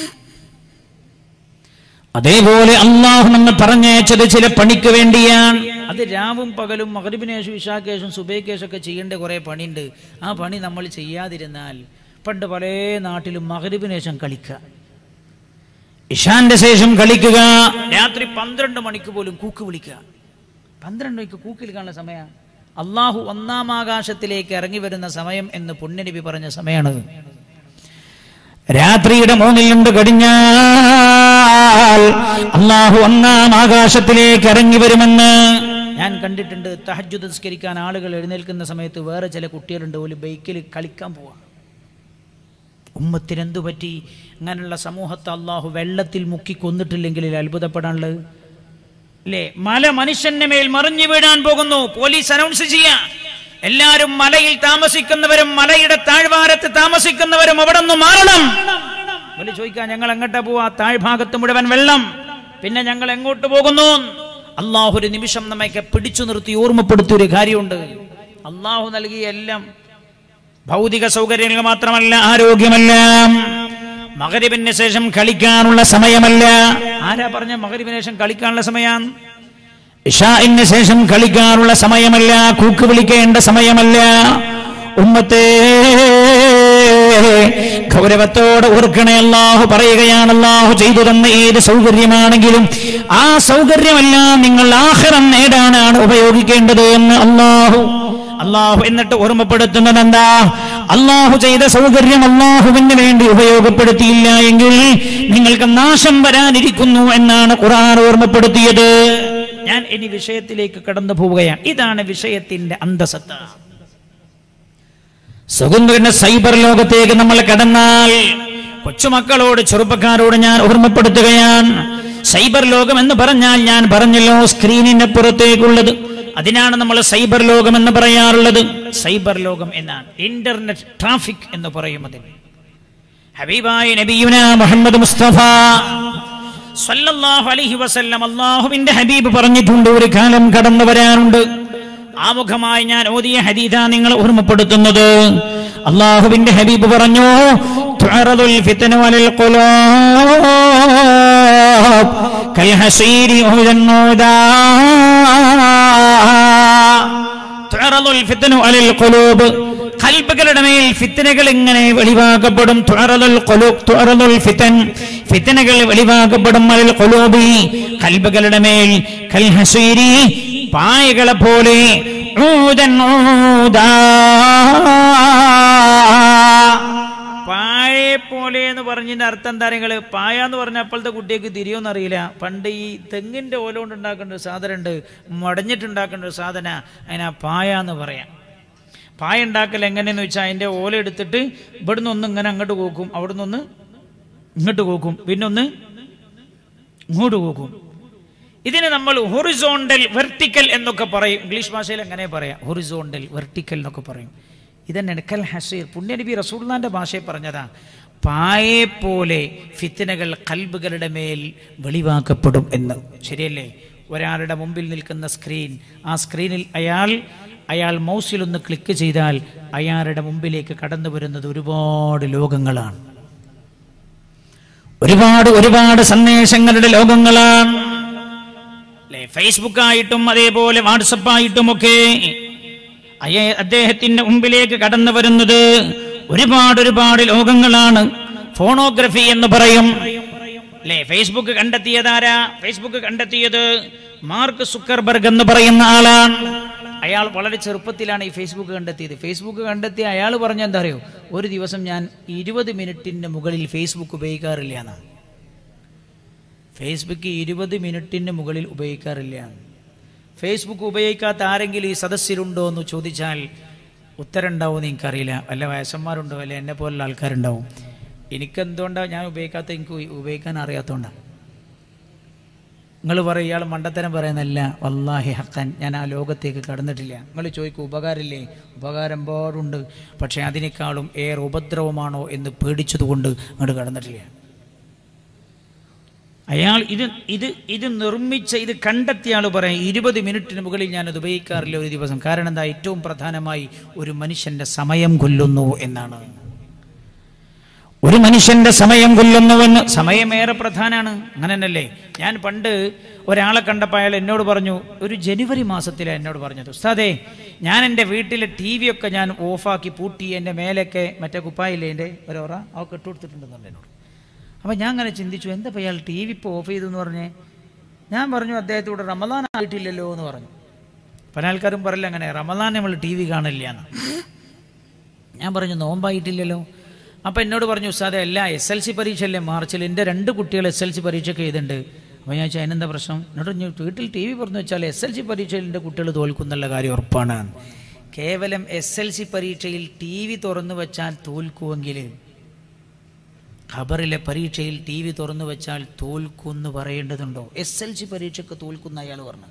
അതേപോലെ അള്ളാഹു നമ്മൾ പറഞ്ഞയച്ചത് ചില പണിക്ക് വേണ്ടിയാണ് അത് രാവും പകലും മകരിബിനേശം ഇഷാക്കേശം സുബൈക്കേശം ഒക്കെ ചെയ്യേണ്ട കുറെ പണിയുണ്ട് ആ പണി നമ്മൾ ചെയ്യാതിരുന്നാൽ പണ്ട് പല നാട്ടിലും മകരിബിനേശം കളിക്കുക ഇഷാന്റെ ശേഷം കളിക്കുക രാത്രി പന്ത്രണ്ട് മണിക്ക് പോലും കൂക്ക് വിളിക്കുക പന്ത്രണ്ട് മണിക്ക് കൂക്ക് വിളിക്കാനുള്ള സമയ അള്ളാഹു ഒന്നാം ആകാശത്തിലേക്ക് ഇറങ്ങി വരുന്ന സമയം എന്ന് പുണ്യനബി പറഞ്ഞ സമയമാണ് രാത്രിയുടെ മൂന്നിൽ രണ്ട് കടിഞ്ഞാൽ അള്ളാഹു ഒന്നാം ആകാശത്തിലേക്ക് ഇറങ്ങി വരുമെന്ന് ഞാൻ കണ്ടിട്ടുണ്ട് തഹജ് നിസ്കരിക്കാൻ ആളുകൾ എഴുന്നേൽക്കുന്ന സമയത്ത് വേറെ ചില കുട്ടികളുണ്ട് ഒരു ബൈക്കിൽ കളിക്കാൻ പോവാ ഉമ്മത്തിനെന്തു പറ്റി അങ്ങനെയുള്ള സമൂഹത്തെ അള്ളാഹു വെള്ളത്തിൽ മുക്കി കൊന്നിട്ടില്ലെങ്കിൽ ഇതിൽ അത്ഭുതപ്പെടാനുള്ളത് അല്ലേ മല മനുഷ്യന്റെ മേൽ മറിഞ്ഞു വീഴാൻ പോകുന്നു പോലീസ് അനൗൺസ് ചെയ്യാ എല്ലാരും മലയിൽ താമസിക്കുന്നവരും മലയുടെ താഴ്വാരത്ത് താമസിക്കുന്നവരും അവിടെ നിന്ന് മാറണം വലിയ ചോദിക്കാൻ ഞങ്ങൾ എങ്ങോട്ടാ പോവാ താഴ്ഭാഗത്ത് മുഴുവൻ വെള്ളം പിന്നെ ഞങ്ങൾ എങ്ങോട്ട് പോകുന്നു അള്ളാഹു ഒരു നിമിഷം നമ്മയൊക്കെ പിടിച്ചു നിർത്തി ഓർമ്മപ്പെടുത്തിയ ഒരു കാര്യമുണ്ട് അള്ളാഹു നൽകിയ എല്ലാം ഭൗതിക സൗകര്യങ്ങൾ മാത്രമല്ല ആരോഗ്യമല്ല മകരിബിന് ശേഷം കളിക്കാനുള്ള സമയമല്ല ആരാ പറഞ്ഞ മകരിബിന് ശേഷം കളിക്കാനുള്ള സമയം ഇഷാഇന് ശേഷം കളിക്കാനുള്ള സമയമല്ല കൂക്ക് വിളിക്കേണ്ട സമയമല്ല ഉമ്മത്തേ ഗൗരവത്തോടെ ഓർക്കണേ അല്ലാഹു പറയുകയാണ് അല്ലാഹു ചെയ്തു തന്ന ഏത് സൗകര്യമാണെങ്കിലും ആ സൗകര്യമെല്ലാം നിങ്ങൾ ആഹ്റം നേടാനാണ് ഉപയോഗിക്കേണ്ടത് എന്ന് അല്ലാഹു അള്ളാഹു എന്നിട്ട് ഓർമ്മപ്പെടുത്തുന്നത് എന്താ അള്ളാഹു ചെയ്ത സൗകര്യം അള്ളാഹുവിന് വേണ്ടി ഉപയോഗപ്പെടുത്തിയില്ല എങ്കിൽ നിങ്ങൾക്ക് നാശം വരാനിരിക്കുന്നു എന്നാണ് ഖുർആൻ ഓർമ്മപ്പെടുത്തിയത് ഞാൻ ഇനി വിഷയത്തിലേക്ക് കടന്നു പോവുകയാണ് ഇതാണ് വിഷയത്തിന്റെ അന്തസത്ത സുഗന്ധന്റെ സൈബർ ലോകത്തേക്ക് നമ്മൾ കടന്നാൽ കൊച്ചുമക്കളോട് ചെറുപ്പക്കാരോട് ഞാൻ ഓർമ്മപ്പെടുത്തുകയാണ് സൈബർ ലോകം എന്ന് പറഞ്ഞാൽ ഞാൻ പറഞ്ഞല്ലോ സ്ക്രീനിന്റെ പുറത്തേക്കുള്ളത് അതിനാണ് നമ്മൾ സൈബർ ലോകം എന്ന് പറയാറുള്ളത് സൈബർ ലോകം എന്നാണ് ഇന്റർനെറ്റ് ട്രാഫിക് എന്ന് പറയും അതിന് ഹബീബായ നബിയുന മുഹമ്മദ് മുസ്തഫ സല്ലല്ലാഹു അലൈഹി വസല്ലം അള്ളാഹുവിന്റെ ഹബീബ് പറഞ്ഞിട്ടുണ്ട് ഒരു കാലം കടന്നു വരാനുണ്ട് ആമുഖമായി ഞാൻ ഓതിയ ഹദീദ നിങ്ങൾ ഓർമ്മപ്പെടുത്തുന്നത് അള്ളാഹുവിന്റെ ഹബീബ് പറഞ്ഞു തുഅറദുൽ ഫിത്നു അലൽ ഖുലൂബ് കൽഹസീരി ഉദന്നൂദാ തുഅറദുൽ ഫിത്നു അലൽ ഖുലൂബ് കൽബുകളുടെ മേൽ ഫിത്തനകൾ എങ്ങനെ വെളിവാക്കപ്പെടും തുഅറദുൽ ഖുലൂബ് തുഅറദുൽ ഫിതൻ ഫിത്തനകൾ വെളിവാക്കപ്പെടും അലൽ ഖുലൂബി കൽബുകളുടെ മേൽ കൽഹസീരി പായകളെ പോലെ ഊദൻ ഊദാ പായെ പോലെ എന്ന് പറഞ്ഞതിന്റെ അർത്ഥം എന്താ നിങ്ങള് പായ എന്ന് പറഞ്ഞ അപ്പോഴത്തെ കുട്ടിക്ക് തിരിയൊന്നും അറിയില്ല പണ്ട് ഈ തെങ്ങിന്റെ ഓല കൊണ്ട് ഉണ്ടാക്കേണ്ട ഒരു സാധനം ഉണ്ട് മടഞ്ഞിട്ടുണ്ടാക്കേണ്ട ഒരു സാധന അതിനാ പായ എന്ന് പറയാം പായ ഉണ്ടാക്കൽ എങ്ങനെയെന്ന് വെച്ചാൽ അതിന്റെ ഓല എടുത്തിട്ട് ഇവിടുന്ന് ഒന്ന് ഇങ്ങനെ അങ്ങോട്ട് കോക്കും അവിടുന്ന് ഒന്ന് ഇങ്ങോട്ട് കോക്കും പിന്നെ ഒന്ന് ഇങ്ങോട്ട് കോക്കും ഇതിന് നമ്മൾ ഹൊറിസോണ്ടൽ വെർട്ടിക്കൽ എന്നൊക്കെ പറയും ഇംഗ്ലീഷ് ഭാഷയിൽ എങ്ങനെ പറയാം ഹൊറിസോണ്ടൽ വെർട്ടിക്കൽ എന്നൊക്കെ പറയും ഇതന്നെയാണ് കൽ ഹസീർ പുണ്യനബി റസൂള്ളാന്റെ ഭാഷയിൽ പറഞ്ഞതാ പായെ പോലെ ഫിത്തനകൾ കൽബുകളുടെ മേൽ വെളിവാക്കപ്പെടും എന്ന് ശരിയല്ലേ ഒരാളുടെ മുമ്പിൽ നിൽക്കുന്ന സ്ക്രീൻ ആ സ്ക്രീനിൽ അയാൾ അയാൾ മൗസിലൊന്ന് ക്ലിക്ക് ചെയ്താൽ അയാളുടെ മുമ്പിലേക്ക് കടന്നു വരുന്നത് ഒരുപാട് ലോകങ്ങളാണ് ഒരുപാട് ഒരുപാട് സന്ദേശങ്ങളുടെ ലോകങ്ങളാണ് അല്ലെ ഫേസ്ബുക്ക് ആയിട്ടും അതേപോലെ വാട്സപ്പ് ആയിട്ടും ഒക്കെ അയ- അദ്ദേഹത്തിന്റെ മുമ്പിലേക്ക് കടന്നു വരുന്നത് ഒരുപാട് ഒരുപാട് ലോകങ്ങളാണ് ഫോണോഗ്രഫി എന്ന് പറയും അല്ലെ ഫേസ്ബുക്ക് കണ്ടെത്തിയതാരാ ഫേസ്ബുക്ക് കണ്ടെത്തിയത് മാർക്ക് സുക്കർബർഗ് എന്ന് പറയുന്ന ആളാണ് അയാൾ വളരെ ചെറുപ്പത്തിലാണ് ഈ ഫേസ്ബുക്ക് കണ്ടെത്തിയത് ഫേസ്ബുക്ക് കണ്ടെത്തിയ അയാൾ പറഞ്ഞ എന്താ അറിയോ ഒരു ദിവസം ഞാൻ ഇരുപത് മിനിറ്റിന്റെ മുകളിൽ ഫേസ്ബുക്ക് ഉപയോഗിക്കാറില്ല എന്നാണ് ഫേസ്ബുക്ക് ഇരുപത് മിനിറ്റിന് മുകളിൽ ഉപയോഗിക്കാറില്ല ഫേസ്ബുക്ക് ഉപയോഗിക്കാത്ത ആരെങ്കിലും ഈ സദസ്സിലുണ്ടോ എന്ന് ചോദിച്ചാൽ ഉത്തരം ഉണ്ടാവും എന്ന് എനിക്കറിയില്ല വല്ല വയസ്സന്മാരുണ്ടോ അല്ലെ എന്നെ പോലുള്ള ആൾക്കാരുണ്ടാവും എനിക്കെന്തുകൊണ്ടാണ് ഞാൻ ഉപയോഗിക്കാത്ത എനിക്ക് ഉപയോഗിക്കാൻ അറിയാത്തതുകൊണ്ടാണ് നിങ്ങൾ പറയും ഇയാൾ മണ്ടത്തരം പറയുന്നല്ല വല്ലാഹി ഹക്കാൻ ഞാൻ ആ ലോകത്തേക്ക് കടന്നിട്ടില്ല നിങ്ങൾ ചോദിക്കും ഉപകാരമില്ലേ ഉപകാരം പാടുണ്ട് പക്ഷേ അതിനേക്കാളും ഏറെ ഉപദ്രവമാണോ എന്ന് പേടിച്ചതുകൊണ്ട് അങ്ങോട്ട് കടന്നിട്ടില്ല അയാൾ ഇത് ഇത് ഇത് നിർമ്മിച്ച ഇത് കണ്ടെത്തിയ ആൾ പറയാം ഇരുപത് മിനിറ്റിന് മുകളിൽ ഞാനത് ഉപയോഗിക്കാറില്ല ഒരു ദിവസം കാരണം എന്താ ഏറ്റവും പ്രധാനമായി ഒരു മനുഷ്യന്റെ സമയം കൊല്ലുന്നു എന്നാണ് ഒരു മനുഷ്യന്റെ സമയം കൊല്ലുന്നുവെന്ന് സമയമേറെ പ്രധാനമാണ് അങ്ങനെ തന്നെയല്ലേ ഞാൻ പണ്ട് ഒരാളെ കണ്ടപ്പോൾ അയാൾ എന്നോട് പറഞ്ഞു ഒരു ജനുവരി മാസത്തിലാണ് എന്നോട് പറഞ്ഞത് ഉസ്താദേ ഞാൻ എൻ്റെ വീട്ടിലെ ടി വി ഒക്കെ ഞാൻ ഓഫാക്കി പൂട്ടി എൻ്റെ മേലൊക്കെ മറ്റേ കുപ്പായില്ലേ എൻ്റെ ഒരോറ അവർക്ക് ഇട്ടുകൊടുത്തിട്ടുണ്ടെന്നുണ്ട് എന്നോട് അപ്പം ഞാൻ അങ്ങനെ ചിന്തിച്ചു എന്താ ഇപ്പം അയാൾ ടി വി ഇപ്പോൾ ഓഫ് ചെയ്തു എന്ന് പറഞ്ഞേ ഞാൻ പറഞ്ഞു അദ്ദേഹത്തോട് റമദാൻ ആയിട്ടില്ലല്ലോ എന്ന് പറഞ്ഞു പല ആൾക്കാരും പറയില്ല അങ്ങനെ റമദാൻ നമ്മൾ ടി വി കാണില്ല എന്ന് ഞാൻ പറഞ്ഞു നോമ്പായിട്ടില്ലല്ലോ അപ്പം എന്നോട് പറഞ്ഞു ഉസ്താദെ അല്ല എസ് എൽ സി പരീക്ഷയല്ലേ മാർച്ചിൽ എൻ്റെ രണ്ട് കുട്ടികൾ എസ് എൽ സി പരീക്ഷയ്ക്ക് എഴുതുന്നുണ്ട് അപ്പോൾ ഞാൻ ചോദിച്ചാൽ അതിനെന്താ പ്രശ്നം എന്നോട് പറഞ്ഞു വീട്ടിൽ ടി വി പറഞ്ഞു വെച്ചാൽ എസ് എൽ സി പരീക്ഷയിൽ എൻ്റെ കുട്ടികൾ തോൽക്കുന്നുള്ള കാര്യം ഉറപ്പാണ് കേവലം എസ് എൽ സി പരീക്ഷയിൽ ടി വി തുറന്നു വെച്ചാൽ തോൽക്കുമെങ്കിൽ ഖബറിലെ പരീക്ഷയിൽ ടി വി തുറന്നു വെച്ചാൽ തോൽക്കുമെന്ന് പറയേണ്ടതുണ്ടോ എസ് എൽ സി പരീക്ഷയ്ക്ക് തോൽക്കുന്ന അയാൾ പറഞ്ഞു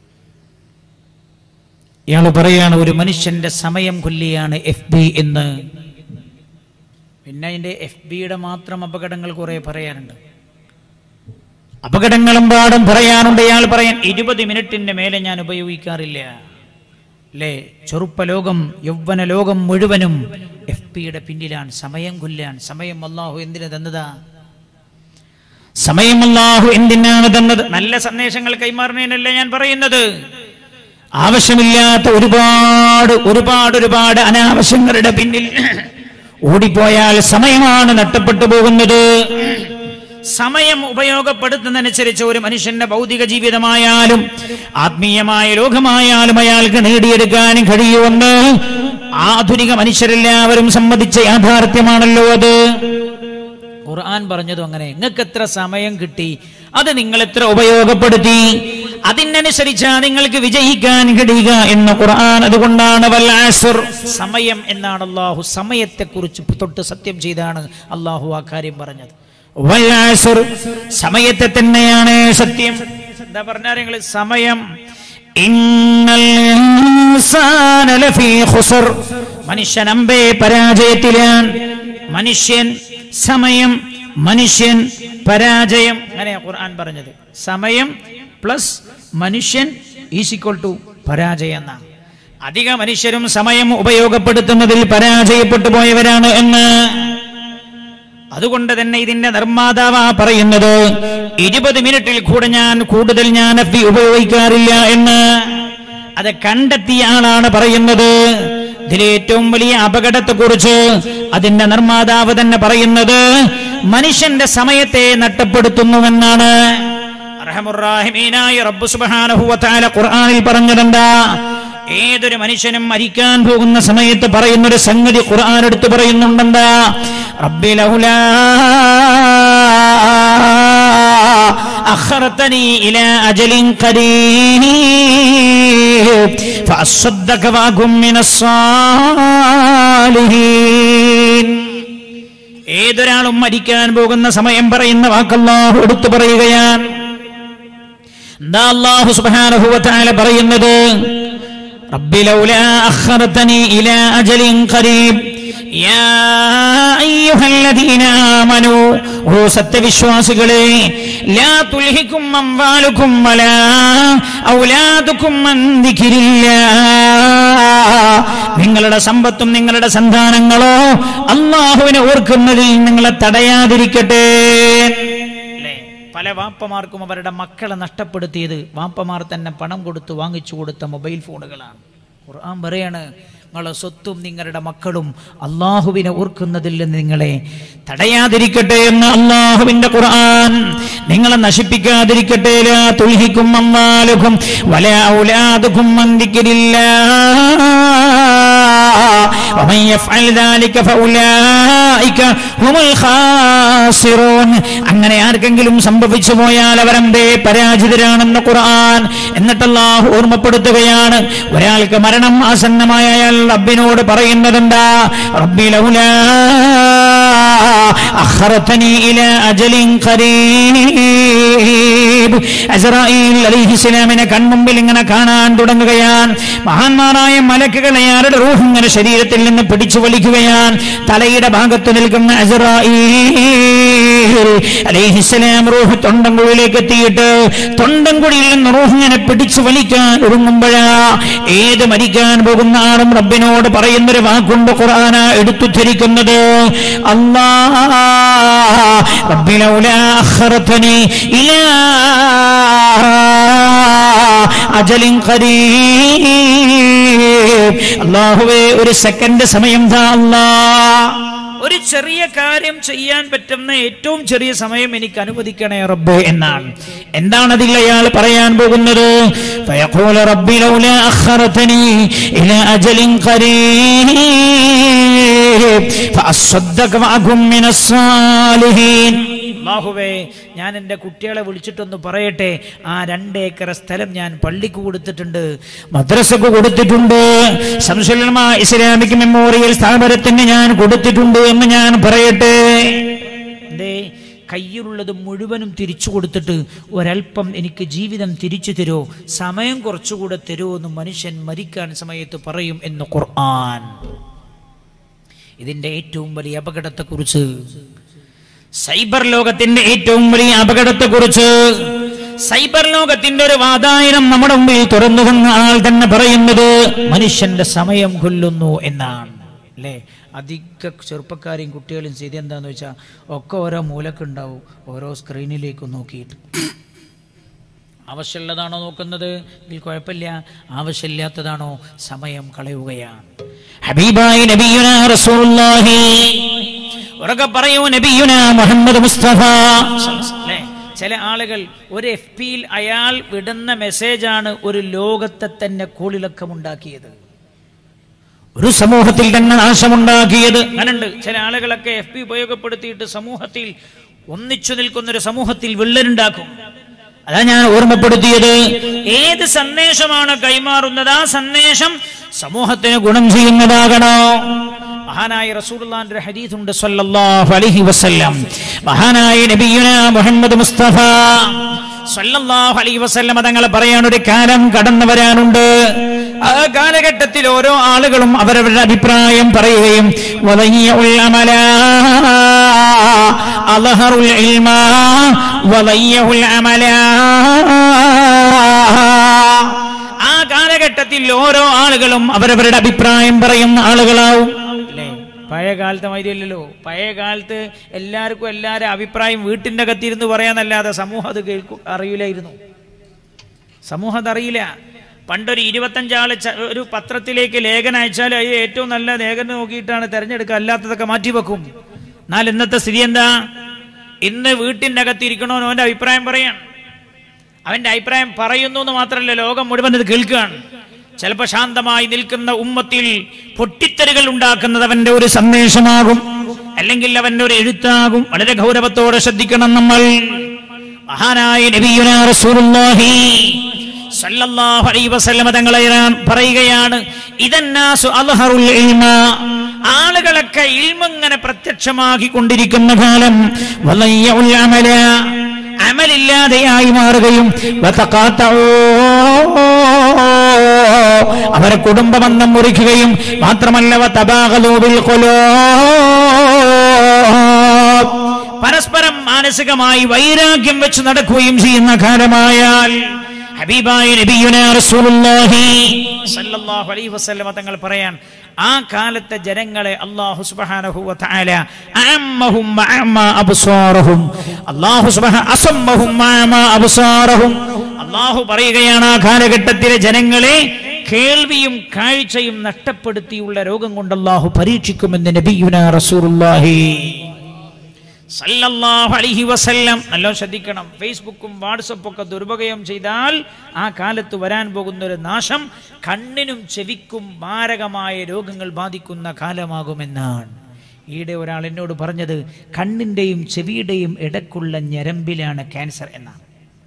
ഇയാൾ പറയാണ് ഒരു മനുഷ്യന്റെ സമയം കൊല്ലിയാണ് എഫ് ബി എന്ന് പിന്നെ അതിന്റെ എഫ് ബിയുടെ മാത്രം അപകടങ്ങൾ കുറെ പറയാനുണ്ട് അപകടങ്ങളും പാടും പറയാനുണ്ട് ഇയാൾ പറയാൻ ഇരുപത് മിനിറ്റിന്റെ മേലെ ഞാൻ ഉപയോഗിക്കാറില്ല അല്ലേ ചെറുപ്പ ലോകം യൗവന ലോകം മുഴുവനും എഫ് പിയുടെ പിന്നിലാണ് സമയം കൊല്ലാൻ സമയം അള്ളാഹു എന്തിനു തന്നതാ സമയം അള്ളാഹു എന്തിനാണ് തന്നത് നല്ല സന്ദേശങ്ങൾ കൈമാറുന്നതിനല്ല ഞാൻ പറയുന്നത് ആവശ്യമില്ലാത്ത ഒരുപാട് ഒരുപാട് ഒരുപാട് അനാവശ്യങ്ങളുടെ പിന്നിൽ ഓടിപ്പോയാൽ സമയമാണ് നഷ്ടപ്പെട്ടു പോകുന്നത് സമയം ഉപയോഗപ്പെടുത്തുന്നതനുസരിച്ച് ഒരു മനുഷ്യന്റെ ഭൗതിക ജീവിതമായാലും ആത്മീയമായ ലോകമായാലും അയാൾക്ക് നേടിയെടുക്കാനും കഴിയുമെന്ന് ആധുനിക മനുഷ്യരെല്ലാവരും സമ്മതിച്ച യാഥാർത്ഥ്യമാണല്ലോ അത് ഖുർആൻ പറഞ്ഞതും അങ്ങനെ നിങ്ങൾക്ക് എത്ര സമയം കിട്ടി അത് നിങ്ങൾ എത്ര ഉപയോഗപ്പെടുത്തി അതിനനുസരിച്ച് നിങ്ങൾക്ക് വിജയിക്കാൻ കഴിയുക എന്ന് ഖുർആൻ അതുകൊണ്ടാണ് വൽ അസ്ർ സമയം എന്നാണ് അള്ളാഹു സമയത്തെക്കുറിച്ച് തൊട്ട് സത്യം ചെയ്താണ് അള്ളാഹു ആ കാര്യം പറഞ്ഞത് വൽ അസ്ർ സമയത്തെ തന്നെയാണ് സത്യം എന്താ പറഞ്ഞാൽ നിങ്ങൾ സമയം ഇന്നൽ ഇൻസാന ലഫീ ഖുസ്ർ മനുഷ്യൻ അമ്പേ പരാജയത്തിലാണ് മനുഷ്യൻ സമയം മനുഷ്യൻ പരാജയം അങ്ങനെയാ ഖുർആൻ പറഞ്ഞത് സമയം പ്ലസ് മനുഷ്യൻ ഈസിക്വൽ ടു പരാജയം എന്നാണ് അധിക മനുഷ്യരും സമയം ഉപയോഗപ്പെടുത്തുന്നതിൽ പരാജയപ്പെട്ടു പോയവരാണ് എന്ന് അതുകൊണ്ട് തന്നെ ഇതിന്റെ നിർമ്മാതാവാ പറയുന്നത് ഇരുപത് മിനിറ്റിൽ കൂടെ ഞാൻ കൂടുതൽ ഞാൻ എഫ്ബി ഉപയോഗിക്കാറില്ല എന്ന് അത് കണ്ടെത്തിയ ആളാണ് പറയുന്നത് ഇതിലെ ഏറ്റവും വലിയ അപകടത്തെക്കുറിച്ച് അതിന്റെ നിർമ്മാതാവ് തന്നെ പറയുന്നത് മനുഷ്യന്റെ സമയത്തെ നഷ്ടപ്പെടുത്തുന്നുവെന്നാണ് അർഹമുറാഹിമീനായ റബ്ബ് സുബ്ഹാനഹു വ തആല ഖുർആനിൽ പറഞ്ഞതെന്താ ഏതൊരു മനുഷ്യനും മരിക്കാൻ പോകുന്ന സമയത്ത് പറയുന്നൊരു സംഗതി ഖുർആൻ എടുത്ത് പറയുന്നുണ്ടെന്താ റബ്ബി ലൗലാ أخرتني إلى أجل قريب فأصدق وأكن من الصالحين ഏതൊരാളും മരിക്കാൻ പോകുന്ന സമയം പറയുന്ന വാക്കല്ലാഹു എടുത്തു പറയുകയാണ് എന്താ അല്ലാഹു സുബ്ഹാനഹു വ തആല പറയുന്നത് റബ്ബി ലൗലാ അഖർതനി ഇലാ അജലിൻ ഖരീബ് യാ അയ്യുഹല്ലദീന ആമനൂ ഓ സത്യവിശ്വാസികളെ ലാ തുൽഹിക്കും അംവാലുക്കും വലാ ഔലാദുക്കും അൻ ദിക്രില്ലാ നിങ്ങളുടെ സമ്പത്തും നിങ്ങളുടെ സന്താനങ്ങളോ അള്ളാഹുവിനെ ഓർക്കുന്നതിൽ നിങ്ങളെ തടയാതിരിക്കട്ടെ അല്ലേ? പല വാപ്പമാർക്കും അവരുടെ മക്കളെ നഷ്ടപ്പെടുത്തിയത് വാപ്പമാർ തന്നെ പണം കൊടുത്ത് വാങ്ങിച്ചു കൊടുത്ത മൊബൈൽ ഫോണുകളാണ് ഖുർആൻ പറയാണ് നിങ്ങളെ സ്വത്തും നിങ്ങളുടെ മക്കളും അള്ളാഹുവിനെ ഓർക്കുന്നതിൽ നിന്ന് നിങ്ങളെ തടയാതിരിക്കട്ടെ എന്ന് അള്ളാഹുവിന്റെ ഖുർആൻ നിങ്ങളെ നശിപ്പിക്കാതിരിക്കട്ടെ ലാ തുൽഹിക്കും അമ്മാലുക്കും വല ഔലാദുക്കും മന്ദിക്കില്ല ومن يفعل ذلك فأولئك هم الخاسرون അങ്ങനെ ആർക്കെങ്കിലും സംഭവിച്ചു പോയാൽ അവരെന്തേ പരാജിതരാണെന്ന് ഖുർആൻ എന്നിട്ട് അല്ലാഹു ഓർമ്മപ്പെടുത്തുകയാണ് ഒരാൾക്ക് മരണം ആസന്നമായ അയാൾ റബ്ബിനോട് പറയുന്നതെന്താ റബ്ബി ലൗലാ അഖറതനി ഇലാ അജലിൻ ഖരീബ് അസ്രായീൽ അലൈഹിസ്സലാമിനെ കൺമുമ്പിൽ ഇങ്ങനെ കാണാൻ തുടങ്ങുകയാണ് മഹാന്മാരായ മലക്കുകളെ ആരുടെ റൂഹ് ഇങ്ങനെ ശരീരത്തിൽ നിന്ന് പിടിച്ചു വലിക്കുകയാണ് തലയുടെ ഭാഗത്ത് നിൽക്കുന്ന അസ്രായീൽ അലൈഹിസ്സലാം റൂഹ് തൊണ്ടൻകുഴിയിലേക്ക് എത്തിയിട്ട് തൊണ്ടൻകുഴിയിൽ നിന്ന് റൂഹ് ഇങ്ങനെ പിടിച്ചു വലിക്കാൻ ഒരുങ്ങുമ്പോഴാ ഏത് മരിക്കാൻ പോകുന്ന ആളും റബ്ബിനോട് പറയുന്നൊരു വാക്കുണ്ട് ഖുർആന എടുത്തുദ്ധരിക്കുന്നത് അല്ലാ റബ്ബി ലൗലാ അഖറതനി ഇലാ അജലിൻ ഖരീബ് അല്ലാഹുവേ ഒരു സെക്കൻഡ് സമയം താ അല്ലാ ഒരു ചെറിയ കാര്യം ചെയ്യാൻ പറ്റുന്ന ഏറ്റവും ചെറിയ സമയം എനിക്ക് അനുവദിക്കണേ റബ്ബ് എന്നാണ് എന്താണ് അതിൽ അയാൾ പറയാൻ പോകുന്നത് فيقول رب لولا أخرتني إلى أجل قريب فأصدق وأكن من الصالحين അള്ളാഹുവേ ഞാൻ എൻ്റെ കുട്ടികളെ വിളിച്ചിട്ടൊന്ന് പറയട്ടെ ആ രണ്ട് ഏക്കർ സ്ഥലം ഞാൻ പള്ളിക്ക് കൊടുത്തിട്ടുണ്ട് മദ്രസക്ക് കൊടുത്തിട്ടുണ്ട് സംസുലമ ഇസ്ലാമിക് മെമ്മോറിയൽ സ്ഥാപനത്തിന് ഞാൻ കൊടുത്തിട്ടുണ്ട് എന്ന് ഞാൻ പറയട്ടെ എന്തേ കയ്യിലുള്ളത് മുഴുവനും തിരിച്ചു കൊടുത്തിട്ട് ഒരല്പം എനിക്ക് ജീവിതം തിരിച്ചു തരോ സമയം കുറച്ചുകൂടെ തരുമോ എന്ന് മനുഷ്യൻ മരിക്കാൻ സമയത്ത് പറയും എന്ന് ഖുർആൻ ഇതിന്റെ ഏറ്റവും വലിയ അപകടത്തെക്കുറിച്ച് സൈബർ ലോകത്തിന്റെ ഏറ്റവും വലിയ അപകടത്തെക്കുറിച്ച് സൈബർ ലോകത്തിന്റെ ഒരു വാതായനം നമ്മുടെ മുമ്പിൽ തുറന്നു വന്ന ആൾ തന്നെ പറയുന്നത് മനുഷ്യന്റെ സമയം കൊല്ലുന്നു എന്നാണ് അല്ലേ അധിക ചെറുപ്പക്കാരെയും കുട്ടികളും സ്ഥിതി എന്താന്ന് വെച്ചാൽ ഒക്കെ ഓരോ മൂലക്കുണ്ടാവും ഓരോ സ്ക്രീനിലേക്ക് നോക്കിയിട്ട് ആവശ്യമുള്ളതാണോ നോക്കുന്നത് ഇതിൽ കുഴപ്പമില്ല ആവശ്യമില്ലാത്തതാണോ സമയം കളയുകയാണ് ഹബീബായി നബിയുന റസൂലുള്ളാഹി ഉറക്കെ പറയൂ നബിയുന മുഹമ്മദ് മുസ്തഫ അല്ലേ? ചില ആളുകൾ ഒരു എഫ് പിയിൽ അയാൾ വിടുന്ന മെസ്സേജാണ് ഒരു ലോകത്തെ തന്നെ കോളിളക്കമുണ്ടാക്കിയത് ഒരു സമൂഹത്തിൽ തന്നെ നാശമുണ്ടാക്കിയത് അങ്ങനുണ്ട് ചില ആളുകളൊക്കെ എഫ് പി ഉപയോഗപ്പെടുത്തിയിട്ട് സമൂഹത്തിൽ ഒന്നിച്ചു നിൽക്കുന്ന ഒരു സമൂഹത്തിൽ വിള്ളലുണ്ടാക്കും അതാ ഞാൻ ഓർമ്മപ്പെടുത്തിയത് ഏത് സന്ദേശമാണ് കൈമാറുന്നത് ആ സന്ദേശം സമൂഹത്തിന് ഗുണം ചെയ്യുന്നതാകണോ മഹാനായ റസൂലുള്ളാഹിന്റെ ഒരു ഹദീസുണ്ട് സല്ലല്ലാഹു അലൈഹി വസല്ലം മഹാനായ നബിയുന മുഹമ്മദ് മുസ്തഫ സല്ലല്ലാഹു അലൈഹി വസല്ലം തങ്ങൾ പറയാൻ ഒരു കാലം കടന്നു വരാനുണ്ട് ആ കാലഘട്ടത്തിൽ ഓരോ ആളുകളും അവരവരുടെ അഭിപ്രായം പറയുകയും വലയ്യുൽ അമല അൽഹറുൽ ഇൽമ വലയ്യുൽ അമല ആ കാലഘട്ടത്തിൽ ഓരോ ആളുകളും അവരവരുടെ അഭിപ്രായം പറയുന്ന ആളുകളാവും അല്ലേ പഴയ കാലത്തെ മാതിരിയല്ലല്ലോ പഴയ കാലത്ത് എല്ലാവർക്കും എല്ലാവരും അഭിപ്രായം വീട്ടിൻ്റെ അകത്തിരുന്ന് പറയാന്നല്ലാതെ സമൂഹം അത് കേൾക്കും അറിയില്ലായിരുന്നു സമൂഹം അതറിയില്ല പണ്ടൊരു ഇരുപത്തഞ്ചാള് ച- ഒരു പത്രത്തിലേക്ക് ലേഖനം അയച്ചാൽ അത് ഏറ്റവും നല്ല ലേഖനം നോക്കിയിട്ടാണ് തെരഞ്ഞെടുക്കുക അല്ലാത്തതൊക്കെ മാറ്റിവെക്കും എന്നാൽ ഇന്നത്തെ സ്ഥിതി എന്താ ഇന്ന് വീട്ടിൻ്റെ അകത്തിരിക്കണോ അവൻ്റെ അഭിപ്രായം പറയാൻ അവന്റെ അഭിപ്രായം പറയുന്നു എന്ന് മാത്രമല്ല ലോകം മുഴുവൻ ഇത് കേൾക്കുകയാണ് ചിലപ്പോൾ ശാന്തമായി നിൽക്കുന്ന ഉമ്മത്തിൽ പൊട്ടിത്തെറികൾ ഉണ്ടാക്കുന്നത് അവന്റെ ഒരു സന്ദേശമാകും അല്ലെങ്കിൽ അവന്റെ ഒരു എഴുത്താകും വളരെ ഗൗരവത്തോടെ ശ്രദ്ധിക്കണം നമ്മൾ മഹാനായ നബിയുന റസൂലുള്ളാഹി സല്ലല്ലാഹു അലൈഹി വസല്ലമ തങ്ങളെ ഞാൻ പറയുകയാണ് ഇതന്നാസു അൽഹറുൽ ഇൽമ ആളുകളൊക്കെ ഇൽമിങ്ങനെ പ്രത്യക്ഷമാക്കി കൊണ്ടിരിക്കുന്ന കാലം വലയ്യുൽ അമല അമലില്ലാതെയായി മാറുകയും വതഖാത്തഊ. അവരെ കുടുംബബന്ധം മുറിക്കുകയും മാത്രമല്ല വതബാഗലൂ ബിൽ ഖുലൂബ്. പരസ്പരം മാനസികമായി വൈരാഗ്യം വെച്ച് നടക്കുകയും ചെയ്യുന്ന കാലമായാൽ ഹബീബായ നബിയുന റസൂലുള്ളാഹി സല്ലല്ലാഹു അലൈഹി വസല്ലമ തങ്ങൾ പറയാൻ ആ കാലത്തെ ജനങ്ങളെ അല്ലാഹു സുബ്ഹാനഹു വ തആല അമ്മഹും അമ്മ അബ്സാറഹും അല്ലാഹു സുബ്ഹാന അസമ്മഹും അമ്മ അബ്സാറഹും അല്ലാഹു പറയുകയാണ് ആ കാലഘട്ടത്തിലെ ജനങ്ങളെ കേൾവിയും കാഴ്ചയും നഷ്ടപ്പെടുത്തിയുള്ള രോഗം കൊണ്ട് അല്ലാഹു പരീക്ഷിക്കുമെന്ന് നബിയുന റസൂലുള്ളാഹി സല്ലല്ലാഹു അലൈഹി വസല്ലം നല്ലോ ശ്രദ്ധിക്കണം ഫേസ്ബുക്കും വാട്സപ്പും ഒക്കെ ദുരുപയോഗം ചെയ്താൽ ആ കാലത്ത് വരാൻ പോകുന്ന ഒരു നാശം കണ്ണിനും ചെവിക്കും മാരകമായ രോഗങ്ങൾ ബാധിക്കുന്ന കാലമാകുമെന്നാണ് ഈയിടെ ഒരാൾ എന്നോട് പറഞ്ഞത് കണ്ണിൻ്റെയും ചെവിയുടെയും ഇടക്കുള്ള ഞരമ്പിലാണ് ക്യാൻസർ എന്നാണ്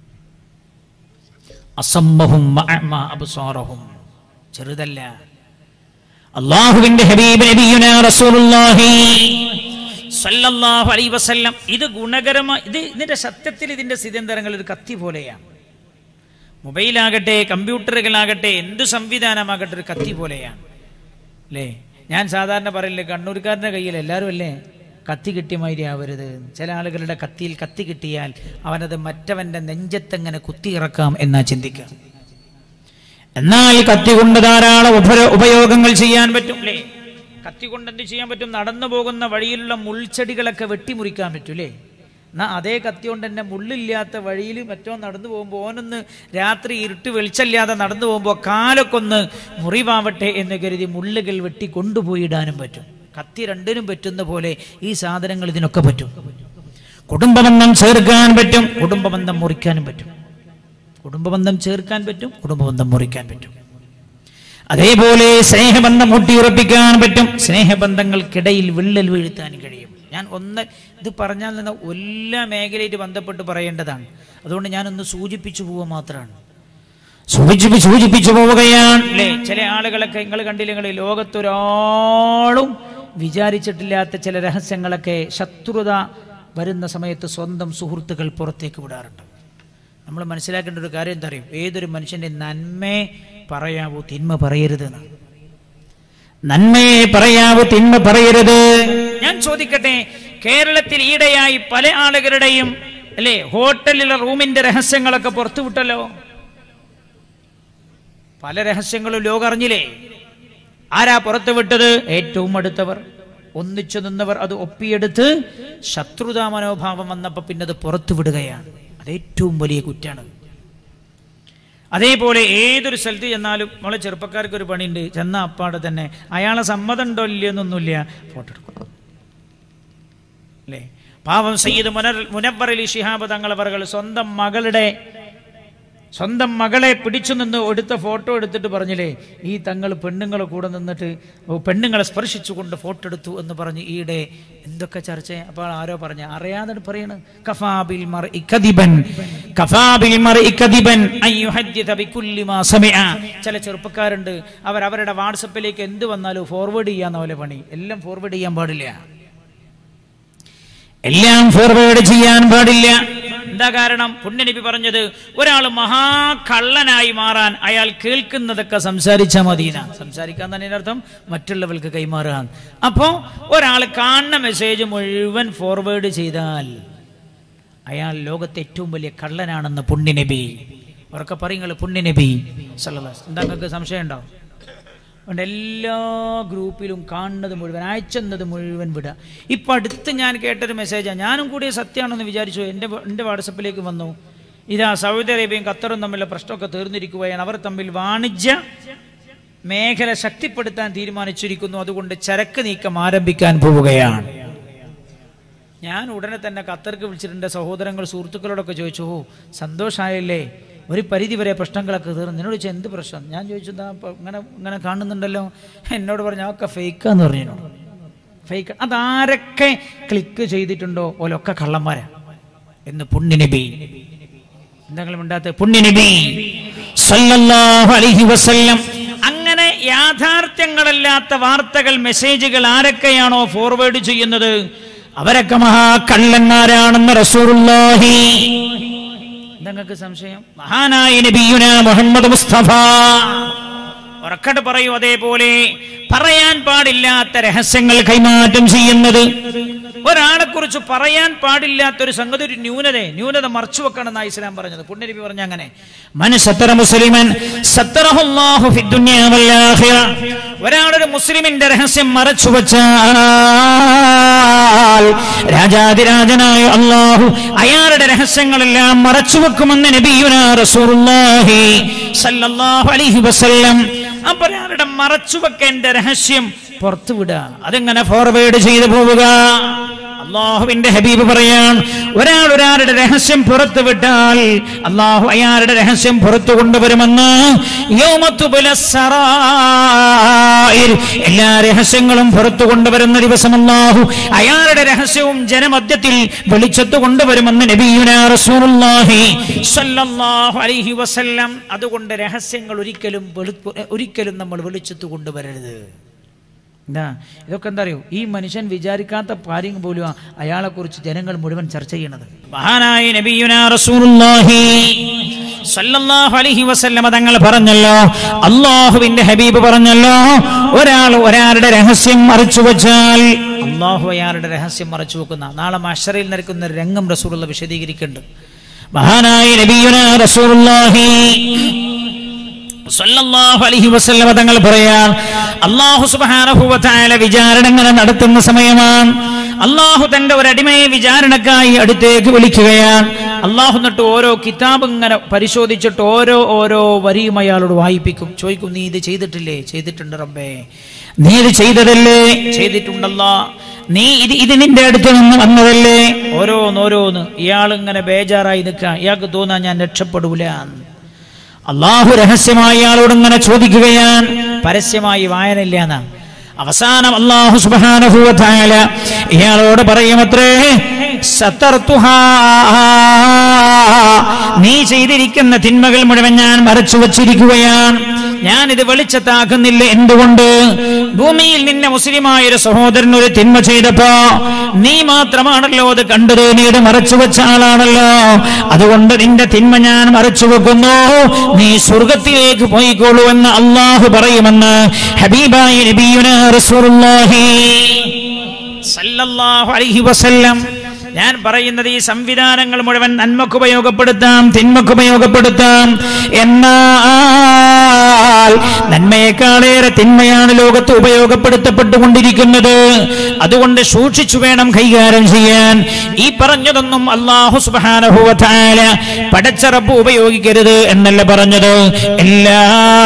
അസമ്മഹും അഅ്മ അബ്സാറഹും ചെറുതല്ല അള്ളാഹുവിന്റെ ഹബീബ് നബിയുന റസൂലുള്ളാഹി സല്ലല്ലാഹു അലൈഹി വസല്ലം ഇത് ഗുണകരമായി ഇത് ഇതിന്റെ സത്യത്തിൽ ഇതിന്റെ സ്ഥിതിന്തരങ്ങൾ ഒരു കത്തി പോലെയാണ് മൊബൈലാകട്ടെ കമ്പ്യൂട്ടറുകളാകട്ടെ എന്ത് സംവിധാനമാകട്ടെ ഒരു കത്തി പോലെയാണ് അല്ലേ ഞാൻ സാധാരണ പറയില്ലേ കണ്ണൂർക്കാരൻ്റെ കയ്യിൽ എല്ലാവരും അല്ലേ കത്തി കിട്ടിയ മാതിരി ആവരുത് ചില ആളുകളുടെ കത്തിയിൽ കത്തി കിട്ടിയാൽ അവനത് മറ്റവന്റെ നെഞ്ചത്തെങ്ങനെ കുത്തിയിറക്കാം എന്നാ ചിന്തിക്കുക എന്നാൽ കത്തി കൊണ്ട് ധാരാളം ഉപര- ഉപയോഗങ്ങൾ ചെയ്യാൻ പറ്റും അല്ലേ കത്തി കൊണ്ട് എന്ത് ചെയ്യാൻ പറ്റും നടന്നു പോകുന്ന വഴിയിലുള്ള മുൾച്ചെടികളൊക്കെ വെട്ടിമുറിക്കാൻ പറ്റും അല്ലേ എന്നാ അതേ കത്തി കൊണ്ട് തന്നെ മുള്ളില്ലാത്ത വഴിയിൽ മറ്റോ നടന്നു പോകുമ്പോൾ ഓനൊന്ന് രാത്രി ഇരുട്ട് വെളിച്ചമില്ലാതെ നടന്നു പോകുമ്പോൾ കാലൊക്കെ ഒന്ന് മുറിവാവട്ടെ എന്ന് കരുതി മുള്ളുകൾ വെട്ടി കൊണ്ടുപോയിടാനും പറ്റും കത്തി രണ്ടിനും പറ്റുന്ന പോലെ ഈ സാധനങ്ങൾ ഇതിനൊക്കെ പറ്റും കുടുംബബന്ധം ചേർക്കാൻ പറ്റും കുടുംബബന്ധം മുറിക്കാനും പറ്റും കുടുംബബന്ധം ചേർക്കാൻ പറ്റും കുടുംബബന്ധം മുറിക്കാൻ പറ്റും അതേപോലെ സ്നേഹബന്ധം ഊട്ടിയുറപ്പിക്കാൻ പറ്റും സ്നേഹബന്ധങ്ങൾക്കിടയിൽ വിള്ളൽ വീഴ്ത്താൻ കഴിയും ഞാൻ ഒന്ന് ഇത് പറഞ്ഞാൽ നിന്ന് എല്ലാ മേഖലയായിട്ട് ബന്ധപ്പെട്ട് പറയേണ്ടതാണ് അതുകൊണ്ട് ഞാനൊന്ന് സൂചിപ്പിച്ചു പോവുക മാത്രമാണ് സൂചിപ്പി സൂചിപ്പിച്ചു പോവുകയാണ് അല്ലേ ചില ആളുകളൊക്കെ നിങ്ങൾ കണ്ടില്ല നിങ്ങൾ ലോകത്തൊരാളും വിചാരിച്ചിട്ടില്ലാത്ത ചില രഹസ്യങ്ങളൊക്കെ ശത്രുത വരുന്ന സമയത്ത് സ്വന്തം സുഹൃത്തുക്കൾ പുറത്തേക്ക് വിടാറുണ്ട് നമ്മൾ മനസ്സിലാക്കേണ്ട ഒരു കാര്യം എന്താ അറിയും ഏതൊരു മനുഷ്യന്റെ നന്മയെ പറയാവൂ തിന്മ പറയരുത് എന്നാണ് നന്മയെ പറയാവൂ തിന്മ പറയരുത് ഞാൻ ചോദിക്കട്ടെ കേരളത്തിൽ ഈടെയായി പല ആളുകളുടെയും അല്ലേ ഹോട്ടലിലെ റൂമിന്റെ രഹസ്യങ്ങളൊക്കെ പുറത്തുവിട്ടല്ലോ പല രഹസ്യങ്ങളും ലോകം അറിഞ്ഞില്ലേ ആരാ പുറത്തു വിട്ടത് ഏറ്റവും അടുത്തവർ ഒന്നിച്ചു നിന്നവർ അത് ഒപ്പിയെടുത്ത് ശത്രുതാ മനോഭാവം വന്നപ്പോൾ പിന്നെ അത് പുറത്തു വിടുകയാണ് അത് ഏറ്റവും വലിയ കുറ്റാണ് അതേപോലെ ഏതൊരു സ്ഥലത്ത് ചെന്നാലും നമ്മളെ ചെറുപ്പക്കാർക്ക് ഒരു പണിയുണ്ട് ചെന്ന അപ്പാടെ തന്നെ അയാളെ സമ്മതം ഉണ്ടോ ഇല്ലയെന്നൊന്നുമില്ല ഫോട്ടോ എടുക്കും അല്ലേ പാവം സയ്യിദ് മുനർ മുനവർ അലി ഷിഹാബ് തങ്ങളവറുകൾ സ്വന്തം മകളുടെ സ്വന്തം മകളെ പിടിച്ചു നിന്ന് എടുത്ത ഫോട്ടോ എടുത്തിട്ട് പറഞ്ഞില്ലേ ഈ തങ്ങൾ പെണ്ണുങ്ങളെ കൂടെ നിന്നിട്ട് ഓ, പെണ്ണുങ്ങളെ സ്പർശിച്ചുകൊണ്ട് ഫോട്ടോ എടുത്തു എന്ന് പറഞ്ഞ് ഈയിടെ എന്തൊക്കെ ചർച്ച അപ്പോൾ ആരോ പറഞ്ഞ അറിയാതെ പറയണ് കഫാബിൽ മർഇ കദിബൻ കഫാബിൽ മർഇ കദിബൻ അൻ യുഹദ്ദിഥ ബികുല്ലി മാ സമിഅ ചില ചെറുപ്പക്കാരുണ്ട് അവർ അവരുടെ വാട്സപ്പിലേക്ക് എന്ത് വന്നാലും ഫോർവേഡ് ചെയ്യാന്ന പോലെ പണി എല്ലാം ഫോർവേഡ് ചെയ്യാൻ പാടില്ല എല്ലാം ഫോർവേഡ് ചെയ്യാൻ പാടില്ല എന്താ കാരണം പുണ്യനബി പറഞ്ഞത് ഒരാൾ മഹാകള്ളനായി മാറാൻ അയാൾ കേൾക്കുന്നതൊക്കെ സംസാരിച്ചാൽ മതിന സംസാരിക്കാൻ തന്നെ അർത്ഥം മറ്റുള്ളവർക്ക് കൈമാറാൻ അപ്പോ ഒരാൾ കാണുന്ന മെസ്സേജ് മുഴുവൻ ഫോർവേഡ് ചെയ്താൽ അയാൾ ലോകത്തെ ഏറ്റവും വലിയ കള്ളനാണെന്ന് പുണ്യനബി ഉറക്കെ പറയുങ്ങൾ പുണ്യനബി സല്ലല്ലാഹു എന്താ നിങ്ങൾക്ക് സംശയം ഉണ്ടോ അതുകൊണ്ട് എല്ലാ ഗ്രൂപ്പിലും കാണുന്നത് മുഴുവൻ അയച്ചെന്നത് മുഴുവൻ വിടുക ഇപ്പം അടുത്ത് ഞാൻ കേട്ടൊരു മെസ്സേജാണ് ഞാനും കൂടി സത്യമാണെന്ന് വിചാരിച്ചു എൻ്റെ എൻ്റെ വാട്സപ്പിലേക്ക് വന്നു ഇതാ സൗദി അറേബ്യയും ഖത്തറും തമ്മിലുള്ള പ്രശ്നമൊക്കെ തീർന്നിരിക്കുകയാണ് അവർ തമ്മിൽ വാണിജ്യ മേഖല ശക്തിപ്പെടുത്താൻ തീരുമാനിച്ചിരിക്കുന്നു അതുകൊണ്ട് ചരക്ക് നീക്കം ആരംഭിക്കാൻ പോവുകയാണ് ഞാൻ ഉടനെ തന്നെ ഖത്തർക്ക് വിളിച്ചിട്ടുണ്ട് സഹോദരങ്ങൾ സുഹൃത്തുക്കളോടൊക്കെ ചോദിച്ചു ഓ സന്തോഷമായല്ലേ ഒരു പരിധി വരെ പ്രശ്നങ്ങളൊക്കെ തീർന്നു എന്നോട് ചോദിച്ചു എന്ത് പ്രശ്നം ഞാൻ ചോദിച്ചു "ദാ ഇപ്പൊ ഇങ്ങനെ ഇങ്ങനെ കാണുന്നുണ്ടല്ലോ എന്നോട് പറഞ്ഞു അതൊക്കെ ഫേക്കാന്ന് പറഞ്ഞു എന്നോട് ഫേക്ക് അതാരൊക്കെ ക്ലിക്ക് ചെയ്തിട്ടുണ്ടോ ഓലൊക്കെ കള്ളന്മാരാ എന്ന് പുണ്യനബി എന്തെങ്കിലും ഉണ്ടാത്ത പുണ്യനബി സല്ലല്ലാഹു അലൈഹി വസല്ലം അങ്ങനെ യാഥാർത്ഥ്യങ്ങളല്ലാത്ത വാർത്തകൾ മെസ്സേജുകൾ ആരൊക്കെയാണോ ഫോർവേഡ് ചെയ്യുന്നത് അവരൊക്കെ മഹാകള്ളന്മാരാണെന്ന് റസൂറുല്ലാഹി നിങ്ങൾക്ക് സംശയം മഹാനായ നബിയുന മുഹമ്മദ് മുസ്തഫ ഉറക്കട്ട് പറയൂ അതേപോലെ പറയാൻ പാടില്ലാത്ത രഹസ്യങ്ങൾ കൈമാറ്റം ചെയ്യുന്നത് ഒരാളെ കുറിച്ച് പറയാൻ പാടില്ലാത്ത ഒരു സംഗതി ഒരു ന്യൂനത ന്യൂനത മറച്ചു വെക്കണം എന്നാ ഇസ്ലാം പറഞ്ഞത് പുണ്യനബി പറഞ്ഞ അങ്ങനെ മൻ സത്തറ മുസ്ലിമൻ സത്തറഹുല്ലാഹു ഫിദ്ദുനിയ വൽ ആഖിറ ഒരാളൊരു മുസ്ലിമിന്റെ രഹസ്യം മറച്ചു വെച്ചാൽ രാജാതിരാജനായ അള്ളാഹു അയാളുടെ രഹസ്യങ്ങളെല്ലാം മറച്ചു വെക്കുമെന്ന് നബിയുന റസൂലുള്ളാഹി സല്ലല്ലാഹു അലൈഹി വസല്ലം അപ്പൊ ഒരാളുടെ മറച്ചു വെക്കേണ്ട രഹസ്യം പുറത്തുവിടുക അതെങ്ങനെ ഫോർവേഡ് ചെയ്തു പോവുക അള്ളാഹുവിന്റെ ഹബീബ് പറയാൻ ഒരാൾ ഒരാളുടെ രഹസ്യം പുറത്തു വിട്ടാൽ അള്ളാഹു അയാളുടെ രഹസ്യം പുറത്തു കൊണ്ടുവരുമെന്ന് യൗമത്തുബുല സറായിർ. എല്ലാ രഹസ്യങ്ങളും പുറത്തു കൊണ്ടുവരുന്ന ദിവസം അള്ളാഹു അയാളുടെ രഹസ്യവും ജനമധ്യത്തിൽ വെളിച്ചത്ത് കൊണ്ടുവരുമെന്ന് നബിയുനാ റസൂലുള്ളാഹി സ്വല്ലല്ലാഹു അലൈഹി വസല്ലം അതുകൊണ്ട് രഹസ്യങ്ങൾ ഒരിക്കലും വെളു- ഒരിക്കലും നമ്മൾ വെളിച്ചത്ത് കൊണ്ടുവരരുത് എന്താ ഇതൊക്കെ എന്താ അറിയോ ഈ മനുഷ്യൻ വിചാരിക്കാത്ത കാര്യം പോലും അയാളെ കുറിച്ച് ജനങ്ങൾ മുഴുവൻ ചർച്ച ചെയ്യണത് മഹാനായ നബിയുനാ റസൂലുള്ളാഹി സല്ലല്ലാഹു അലൈഹി വസല്ലമ തങ്ങൾ പറഞ്ഞല്ലോ അള്ളാഹുവിന്റെ ഹബീബ് പറഞ്ഞല്ലോ ഒരാൾ ഒരാളുടെ രഹസ്യം മറച്ചു വെച്ചാൽ അള്ളാഹു അയാളുടെ രഹസ്യം മറച്ചു വെക്കുന്ന നാളെ മഷറയിൽ നടക്കുന്ന ഒരു രംഗം റസൂലുള്ള വിശദീകരിക്കുന്നുണ്ട് മഹാനായ നബിയുനാ റസൂലുള്ളാഹി സല്ലല്ലാഹു അലൈഹി വസല്ലമ തങ്ങൾ പറയാൻ അല്ലാഹു സുബ്ഹാനഹു വ തആല വിചാരണ ഇങ്ങനെ നടത്തുന്ന സമയമാണ് അള്ളാഹു തന്റെ ഒരു അടിമയെ വിചാരണക്കായി അടുത്തേക്ക് വിളിക്കുകയാണ് അള്ളാഹു എന്നിട്ട് ഓരോ കിതാബ് ഇങ്ങനെ പരിശോധിച്ചിട്ട് ഓരോ ഓരോ വരിയും അയാളോട് വായിപ്പിക്കും ചോദിക്കും നീ ഇത് ചെയ്തിട്ടില്ലേ ചെയ്തിട്ടുണ്ട് റബ്ബേ നീ ഇത് ചെയ്തതല്ലേ ചെയ്തിട്ടുണ്ടല്ലോ നീ ഇത് ഇത് നിന്റെ അടുത്ത് നിന്ന് വന്നതല്ലേ ഓരോന്നോരോന്ന് ഇയാൾ ഇങ്ങനെ ബേജാറായി നിൽക്കുക ഇയാൾക്ക് തോന്നാ ഞാൻ രക്ഷപ്പെടൂല അള്ളാഹു രഹസ്യമായി ഇയാളോട് ഇങ്ങനെ ചോദിക്കുകയാണ് പരസ്യമായി വായനയില്ല എന്നാ അവസാനം അള്ളാഹു സുബാനുഭൂവത്തായ ഇയാളോട് പറയുമത്രേ സത്തർത്തുഹാ നീ ചെയ്തിരിക്കുന്ന തിന്മകൾ മുഴുവൻ ഞാൻ മറച്ചു വച്ചിരിക്കുകയാണ് ഞാൻ ഇത് വെളിച്ചത്താക്കുന്നില്ല എന്തുകൊണ്ട് ഭൂമിയിൽ നിന്നെ മുസ്ലിമായ ഒരു സഹോദരൻ ഒരു തിന്മ ചെയ്തപ്പോ നീ മാത്രമാണല്ലോ അത് കണ്ടത് നീ ഇത് മറച്ചു വെച്ച ആളാണല്ലോ അതുകൊണ്ട് നിന്റെ തിന്മ ഞാൻ മറച്ചു വെക്കുന്നു നീ സ്വർഗത്തിലേക്ക് പോയിക്കോളൂ എന്ന് അള്ളാഹു പറയുമെന്ന് ഹബീബായി നബിയുന റസൂലുള്ളാഹി സല്ലല്ലാഹു അലൈഹി വസല്ലം ഞാൻ പറയുന്നത് ഈ സംവിധാനങ്ങൾ മുഴുവൻ നന്മക്ക് ഉപയോഗപ്പെടുത്താം തിന്മക്ക് ഉപയോഗപ്പെടുത്താം എന്നാൽ നന്മയെക്കാളേറെ തിന്മയാണ് ലോകത്ത് ഉപയോഗപ്പെടുത്തപ്പെട്ടുകൊണ്ടിരിക്കുന്നത് അതുകൊണ്ട് സൂക്ഷിച്ചു വേണം കൈകാര്യം ചെയ്യാൻ ഈ പറഞ്ഞതൊന്നും അള്ളാഹു സുബാനഹുവല പടച്ചറപ്പ് ഉപയോഗിക്കരുത് എന്നല്ല പറഞ്ഞത് എല്ലാ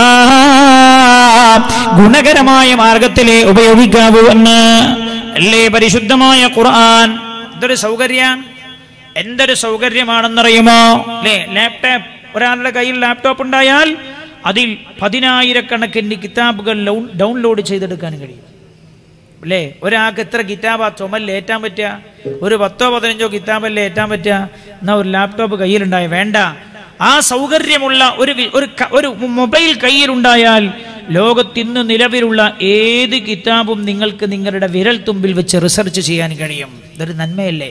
ഗുണകരമായ മാർഗത്തിലേ ഉപയോഗിക്കാവൂ എന്ന് അല്ലേ പരിശുദ്ധമായ ഖുർആൻ എന്തൊരു സൗകര്യാണ് എന്തൊരു സൗകര്യമാണെന്നറിയുമോ അല്ലേ ലാപ്ടോപ്പ് ഒരാളുടെ കയ്യിൽ ലാപ്ടോപ്പ് ഉണ്ടായാൽ അതിൽ പതിനായിരക്കണക്കിന് കിതാബുകൾ ലൗ- ഡൗൺലോഡ് ചെയ്തെടുക്കാൻ കഴിയും അല്ലേ ഒരാൾക്ക് എത്ര കിതാബാ ചുമലിൽ ഏറ്റാൻ പറ്റുക ഒരു പത്തോ പതിനഞ്ചോ കിതാബല്ലേ ഏറ്റാൻ പറ്റുക എന്നാ ഒരു ലാപ്ടോപ്പ് കയ്യിലുണ്ടായ വേണ്ട ആ സൗകര്യമുള്ള ഒരു വി- ഒരു ക- ഒരു മൊബൈൽ കയ്യിലുണ്ടായാൽ ലോകത്തിന്ന് നിലവിലുള്ള ഏത് കിതാബും നിങ്ങൾക്ക് നിങ്ങളുടെ വിരൽ തുമ്പിൽ വെച്ച് റിസർച്ച് ചെയ്യാൻ കഴിയും ഇതൊരു നന്മയല്ലേ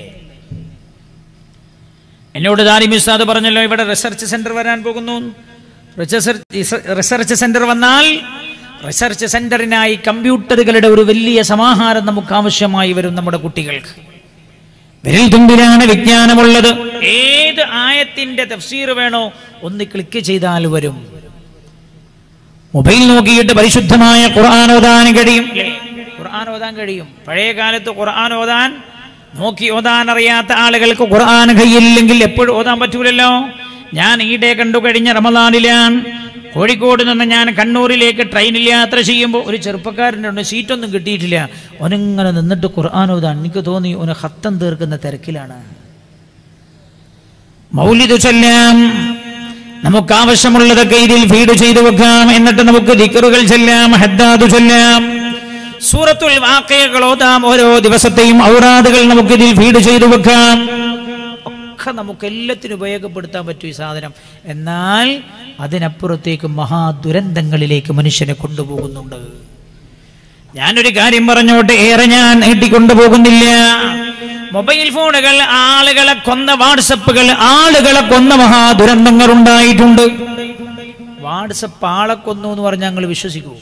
എന്നോട് ദാരിമി ഉസ്താദ് പറഞ്ഞല്ലോ ഇവിടെ റിസർച്ച് സെന്റർ വരാൻ പോകുന്നു റിസർച്ച് സെന്റർ വന്നാൽ റിസർച്ച് സെന്ററിനായി കമ്പ്യൂട്ടറുകളുടെ ഒരു വലിയ സമാഹാരം നമുക്ക് ആവശ്യമായി വരും നമ്മുടെ കുട്ടികൾക്ക് വിരൽ തുമ്പിലാണ് വിജ്ഞാനമുള്ളത് ഏത് ആയത്തിന്റെ തഫ്സീർ വേണോ ഒന്ന് ക്ലിക്ക് ചെയ്താൽ വരും മൊബൈൽ നോക്കിയിട്ട് പരിശുദ്ധമായ ഖുർആൻ ഓതാൻ കഴിയും അല്ലേ? ഖുർആൻ ഓതാൻ കഴിയും പഴയ കാലത്ത് ഖുർആൻ ഓതാൻ നോക്കി ഓതാൻ അറിയാത്ത ആളുകൾക്ക് ഖുർആൻ കയ്യില്ലെങ്കിൽ എപ്പോഴും ഓതാൻ പറ്റൂലല്ലോ ഞാൻ ഈടെ കണ്ടു കഴിഞ്ഞ റമദാനിലാണ് കോഴിക്കോട് നിന്ന് ഞാൻ കണ്ണൂരിലേക്ക് ട്രെയിനിൽ യാത്ര ചെയ്യുമ്പോൾ ഒരു ചെറുപ്പക്കാരൻ്റെ ഉണ്ട് സീറ്റൊന്നും കിട്ടിയിട്ടില്ല ഓനിങ്ങനെ നിന്നിട്ട് ഖുർആൻ ഓതാൻ എനിക്ക് തോന്നി ഓന് ഹത്തം തീർക്കുന്ന തിരക്കിലാണ് മൗലിദ് ചൊല്ലാം നമുക്ക് ആവശ്യമുള്ളതൊക്കെ ഇതിൽ ഫീഡ് ചെയ്തു വെക്കാം എന്നിട്ട് നമുക്ക് ദിക്കറുകൾ ചൊല്ലാം ഹദ്ദാദ് ചൊല്ലാം സൂറത്തുൽ വാക്കയകൾ ഓതാം ഓരോ ദിവസത്തെയും ഔറാദുകൾ നമുക്ക് ഇതിൽ ഫീഡ് ചെയ്തു വെക്കാം ഒക്കെ നമുക്ക് എല്ലാത്തിനും ഉപയോഗപ്പെടുത്താൻ പറ്റും ഈ സാധനം എന്നാൽ അതിനപ്പുറത്തേക്ക് മഹാദുരന്തങ്ങളിലേക്ക് മനുഷ്യനെ കൊണ്ടുപോകുന്നുണ്ട് ഞാനൊരു കാര്യം പറഞ്ഞോട്ടെ ഏറെ ഞാൻ നീട്ടിക്കൊണ്ടുപോകുന്നില്ല മൊബൈൽ ഫോണുകൾ ആളുകളെ കൊന്ന വാട്സപ്പുകൾ ആളുകളെ കൊന്ന മഹാദുരന്തങ്ങൾ ഉണ്ടായിട്ടുണ്ട് വാട്സപ്പ് ആളെ കൊന്നു എന്ന് പറഞ്ഞാൽ ഞങ്ങൾ വിശ്വസിക്കൂ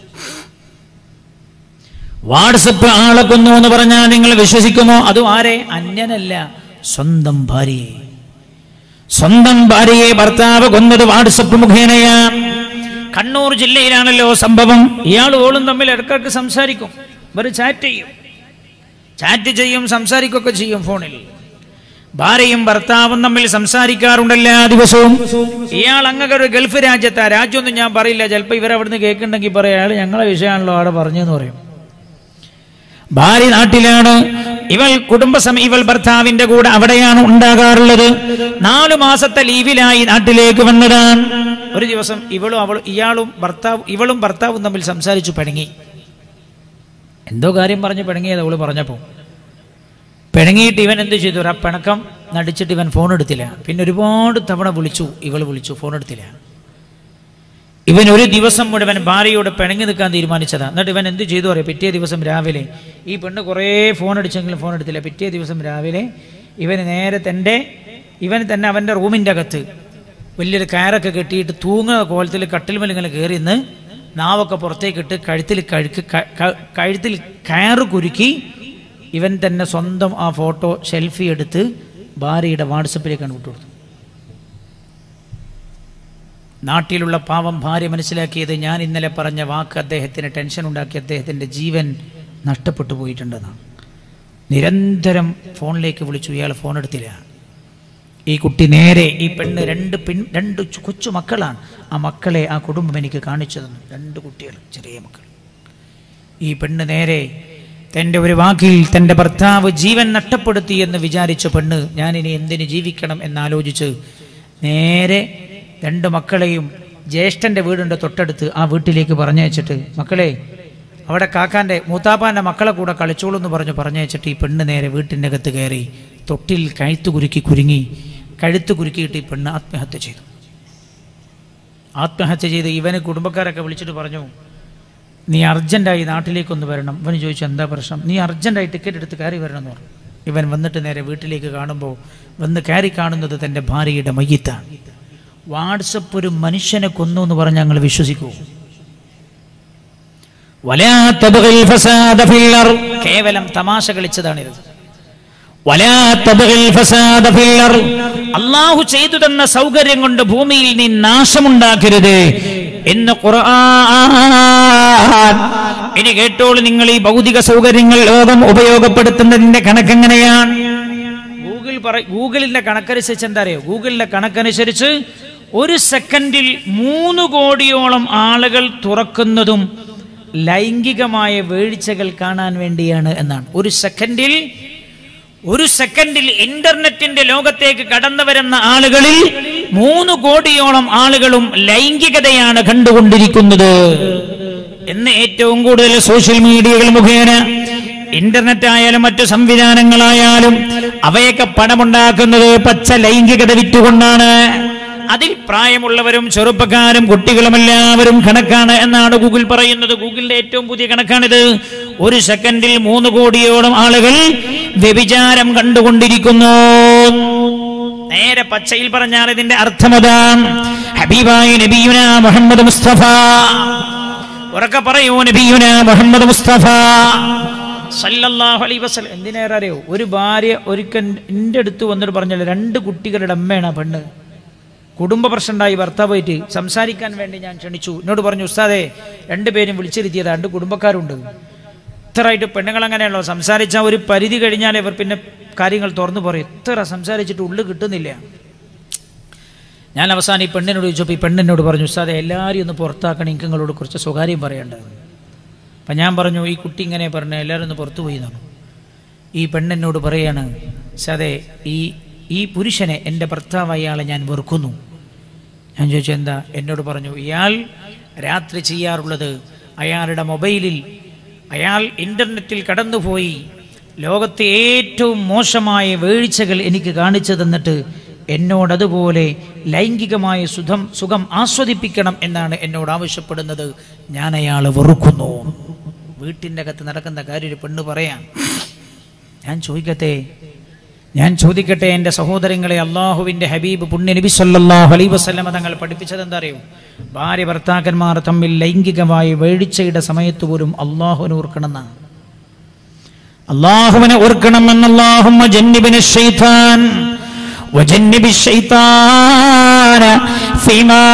വാട്സപ്പ് ആളെ കൊന്നു എന്ന് പറഞ്ഞാൽ നിങ്ങൾ വിശ്വസിക്കുമോ അതും ആരെ അന്യനല്ല സ്വന്തം ഭാര്യയെ സ്വന്തം ഭാര്യയെ ഭർത്താവ് കൊന്നത് വാട്സപ്പ് മുഖേനയാണ് കണ്ണൂർ ജില്ലയിലാണല്ലോ സംഭവം ഇയാൾ ഓളും തമ്മിൽ ഇടക്കിടക്ക് സംസാരിക്കും ഇവർ ചാറ്റ് ചെയ്യും ചാറ്റ് ചെയ്യും സംസാരിക്കുകയൊക്കെ ചെയ്യും ഫോണിൽ ഭാര്യയും ഭർത്താവും തമ്മിൽ സംസാരിക്കാറുണ്ട് എല്ലാ ദിവസവും ഇയാൾ അങ്ങനെ ഒരു ഗൾഫ് രാജ്യത്താ രാജ്യമൊന്നും ഞാൻ പറയില്ല ചിലപ്പോൾ ഇവരവിടുന്ന് കേൾക്കുന്നുണ്ടെങ്കിൽ പറയാം അയാൾ ഞങ്ങളെ വിഷയമാണല്ലോ അവിടെ പറഞ്ഞെന്ന് പറയും ഭാര്യ നാട്ടിലാണ് ഇവൾ കുടുംബസം ഇവൾ ഭർത്താവിന്റെ കൂടെ അവിടെയാണ് ഉണ്ടാകാറുള്ളത് നാലു മാസത്തെ ലീവിലായി നാട്ടിലേക്ക് വന്നതാണ് ഒരു ദിവസം ഇവളും അവളും ഇയാളും ഭർത്താവ് ഇവളും ഭർത്താവും തമ്മിൽ സംസാരിച്ചു പിണങ്ങി എന്തോ കാര്യം പറഞ്ഞ് പിണങ്ങിയത് അവള് പറഞ്ഞപ്പോ പിണങ്ങിയിട്ട് ഇവൻ എന്ത് ചെയ്തു ആ പിണക്കം നടിച്ചിട്ട് ഇവൻ ഫോൺ എടുത്തില്ല പിന്നെ ഒരുപാട് തവണ വിളിച്ചു ഇവൾ വിളിച്ചു ഫോൺ എടുത്തില്ല ഇവൻ ഒരു ദിവസം മുഴുവൻ ഭാര്യയോട് പിണങ്ങി നിൽക്കാൻ തീരുമാനിച്ചതാ എന്നിട്ട് ഇവൻ എന്ത് ചെയ്തു അറിയാം പിറ്റേ ദിവസം രാവിലെ ഈ പെണ്ണ് കുറേ ഫോൺ അടിച്ചെങ്കിലും ഫോൺ എടുത്തില്ല പിറ്റേ ദിവസം രാവിലെ ഇവന് നേരെ തൻ്റെ ഇവൻ തന്നെ അവൻ്റെ റൂമിൻ്റെ അകത്ത് വലിയൊരു കയറൊക്കെ കെട്ടിയിട്ട് തൂങ്ങുന്ന കോലത്തിൽ കട്ടിൽമേൽ ഇങ്ങനെ കയറി നിന്ന് നാവൊക്കെ പുറത്തേക്കിട്ട് കഴുത്തിൽ കഴുക്ക് ക- ക- കഴുത്തിൽ കയറ് കുരുക്കി ഇവൻ തന്നെ സ്വന്തം ആ ഫോട്ടോ സെൽഫി എടുത്ത് ഭാര്യയുടെ വാട്സപ്പിലേക്കാണ് വിട്ടുകൊടുത്തത് നാട്ടിലുള്ള പാവം ഭാര്യ മനസ്സിലാക്കിയത് ഞാൻ ഇന്നലെ പറഞ്ഞ വാക്ക് അദ്ദേഹത്തിന് ടെൻഷൻ ഉണ്ടാക്കി അദ്ദേഹത്തിൻ്റെ ജീവൻ നഷ്ടപ്പെട്ടു പോയിട്ടുണ്ടെന്നാണ് നിരന്തരം ഫോണിലേക്ക് വിളിച്ചു ഇയാൾ ഫോൺ എടുത്തില്ല ഈ കുട്ടി നേരെ ഈ പെണ്ണ് രണ്ട് പെൺ രണ്ട് ചു- കൊച്ചു മക്കളാണ് ആ മക്കളെ ആ കുടുംബം എനിക്ക് കാണിച്ചു തന്നു രണ്ട് കുട്ടികൾ ചെറിയ മക്കൾ ഈ പെണ്ണ് നേരെ തൻ്റെ ഒരു വാക്കിൽ തൻ്റെ ഭർത്താവ് ജീവൻ നഷ്ടപ്പെടുത്തി എന്ന് വിചാരിച്ച പെണ്ണ് ഞാനിനി എന്തിന് ജീവിക്കണം എന്നാലോചിച്ച് നേരെ രണ്ട് മക്കളെയും ജ്യേഷ്ഠൻ്റെ വീടുണ്ട് തൊട്ടടുത്ത് ആ വീട്ടിലേക്ക് പറഞ്ഞയച്ചിട്ട് മക്കളെ അവിടെ കാക്കാൻ്റെ മൂത്താപ്പാൻ്റെ മക്കളെ കൂടെ കളിച്ചോളൂ എന്ന് പറഞ്ഞ് പറഞ്ഞയച്ചിട്ട് ഈ പെണ്ണ് നേരെ വീട്ടിൻ്റെ അകത്ത് കയറി തൊട്ടിൽ കഴുത്ത് കുരുക്കി കുരുങ്ങി കഴുത്ത് കുരുക്കിയിട്ട് ഈ പെണ്ണ് ആത്മഹത്യ ചെയ്തു ആത്മഹത്യ ചെയ്ത് ഇവന് കുടുംബക്കാരൊക്കെ വിളിച്ചിട്ട് പറഞ്ഞു നീ അർജൻറ്റായി നാട്ടിലേക്കൊന്ന് വരണം ഇവന് ചോദിച്ചു എന്താ പ്രശ്നം നീ അർജൻറ്റായി ടിക്കറ്റ് എടുത്ത് കയറി വരണം എന്ന് പറഞ്ഞു ഇവൻ വന്നിട്ട് നേരെ വീട്ടിലേക്ക് കാണുമ്പോൾ വന്ന് കയറി കാണുന്നത് തൻ്റെ ഭാര്യയുടെ മയ്യത്താണ് വാട്സപ്പ് ഒരു മനുഷ്യനെ കൊന്നു എന്ന് പറഞ്ഞ് ഞങ്ങൾ വിശ്വസിക്കൂ വലാ തബ്ഗിൽ ഫസാദ ഫിൽ അർദ്. കേവലം തമാശ കളിച്ചതാണിത് വലാ തബ്ഗിൽ ഫസാദ ഫിൽ അർദ്. അള്ളാഹു ചെയ്തു തന്ന സൗകര്യം കൊണ്ട് ഭൂമിയിൽ നീ നാശമുണ്ടാക്കരുത് എന്ന് ഖുർആൻ ഇനി കേട്ടോളൂ നിങ്ങൾ ഈ ഭൗതിക സൗകര്യങ്ങൾ ലോകം ഉപയോഗപ്പെടുത്തുന്നതിന്റെ കണക്കെങ്ങനെയാണ് ഗൂഗിൾ പറ ഗൂഗിളിന്റെ കണക്കനുസരിച്ച് എന്താ അറിയോ ഗൂഗിളിന്റെ കണക്കനുസരിച്ച് ഒരു സെക്കൻഡിൽ മൂന്ന് കോടിയോളം ആളുകൾ തുറക്കുന്നതും ലൈംഗികമായ വീഴ്ചകൾ കാണാൻ വേണ്ടിയാണ് എന്നാണ് ഒരു സെക്കൻഡിൽ ഒരു സെക്കൻഡിൽ ഇന്റർനെറ്റിന്റെ ലോകത്തേക്ക് കടന്നു വരുന്ന ആളുകളിൽ മൂന്ന് കോടിയോളം ആളുകളും ലൈംഗികതയാണ് കണ്ടുകൊണ്ടിരിക്കുന്നത് എന്ന് ഏറ്റവും കൂടുതൽ സോഷ്യൽ മീഡിയകൾ മുഖേന ഇന്റർനെറ്റ് ആയാലും മറ്റു സംവിധാനങ്ങളായാലും അവയൊക്കെ പണമുണ്ടാക്കുന്നത് പച്ച ലൈംഗികത വിറ്റുകൊണ്ടാണ് അതിൽ പ്രായമുള്ളവരും ചെറുപ്പക്കാരും കുട്ടികളും എല്ലാവരും കണക്കാണ് എന്നാണ് ഗൂഗിൾ പറയുന്നത് ഗൂഗിളിന്റെ ഏറ്റവും പുതിയ കണക്കാണിത് ഒരു സെക്കൻഡിൽ മൂന്ന് കോടിയോളം ആളുകൾ വ്യഭിചാരം കണ്ടുകൊണ്ടിരിക്കുന്നു നേരെ പച്ചയിൽ പറഞ്ഞാൽ ഇതിന്റെ അർത്ഥമതാണ് ഹബീബായ നബിയുന മുഹമ്മദ് മുസ്തഫ ഉറക്കെ പറയൂ നബിയുന മുഹമ്മദ് മുസ്തഫ സല്ലല്ലാഹു അലൈഹി വസല്ലം എന്തിനേറെ അറിയോ ഒരു ഭാര്യ ഒരിക്കൽ എൻ്റെ അടുത്ത് വന്നിട്ട് പറഞ്ഞല്ലോ രണ്ട് കുട്ടികളുടെ അമ്മയാണ് ആ പെണ്ണ് കുടുംബ പ്രശ്നമുണ്ടായി ഭർത്താവായിട്ട് സംസാരിക്കാൻ വേണ്ടി ഞാൻ ക്ഷണിച്ചു എന്നോട് പറഞ്ഞു ഉസ്താദെ രണ്ടുപേരും വിളിച്ചിരുത്തിയത് രണ്ട് കുടുംബക്കാരുണ്ട് ഇത്രയായിട്ട് പെണ്ണുങ്ങൾ അങ്ങനെയാണല്ലോ സംസാരിച്ച ഒരു പരിധി കഴിഞ്ഞാൽ ഇവർ പിന്നെ കാര്യങ്ങൾ തുറന്നു പറയും എത്ര സംസാരിച്ചിട്ട് ഉള്ളു കിട്ടുന്നില്ല ഞാൻ അവസാനം ഈ പെണ്ണിനോട് ചോദിച്ചപ്പോൾ ഈ പെണ്ണിനോട് പറഞ്ഞു ഉസ്താദെ എല്ലാവരെയും ഒന്ന് പുറത്താക്കണം എനിക്ക് നിങ്ങളോട് കുറച്ച് സ്വകാര്യം പറയേണ്ടത് അപ്പം ഞാൻ പറഞ്ഞു ഈ കുട്ടി ഇങ്ങനെ പറഞ്ഞു എല്ലാവരും ഒന്ന് പുറത്തു പോയി എന്നാണ് ഈ പെണ്ണെന്നോട് പറയാണ് സതെ ഈ ഈ പുരുഷനെ എൻ്റെ ഭർത്താവ് അയാളെ ഞാൻ വെറുക്കുന്നു ഞാൻ ചോദിച്ചു എന്താ എന്നോട് പറഞ്ഞു ഇയാൾ രാത്രി ചെയ്യാറുള്ളത് അയാളുടെ മൊബൈലിൽ അയാൾ ഇൻ്റർനെറ്റിൽ കടന്നുപോയി ലോകത്തെ ഏറ്റവും മോശമായ വീഴ്ചകൾ എനിക്ക് കാണിച്ചു തന്നിട്ട് എന്നോട് അതുപോലെ ലൈംഗികമായ സുഖം സുഖം ആസ്വദിപ്പിക്കണം എന്നാണ് എന്നോട് ആവശ്യപ്പെടുന്നത് ഞാൻ അയാളെ വെറുക്കുന്നു വീട്ടിൻ്റെ അകത്ത് നടക്കുന്ന കാര്യം ഒരു പെണ്ണ് പറയാം ഞാൻ ചോദിക്കട്ടെ ഞാൻ ചോദിക്കട്ടെ എൻ്റെ സഹോദരങ്ങളെ അള്ളാഹുവിൻ്റെ ഹബീബ് പുണ്യ നബി സല്ലല്ലാഹു അലൈഹി വസല്ലമ തങ്ങൾ പഠിപ്പിച്ചത് എന്താ അറിയോ ഭാര്യ ഭർത്താക്കന്മാർ തമ്മിൽ ലൈംഗികമായ വീഴ്ചയുടെ സമയത്ത് പോലും അള്ളാഹുവിനെ ഓർക്കണമെന്നാണ് അള്ളാഹുവിനെ ഓർക്കണമെന്ന് അള്ളാഹുമ്മ ജന്നിബിന് ഷൈത്താൻ وجنب الشيطان فيما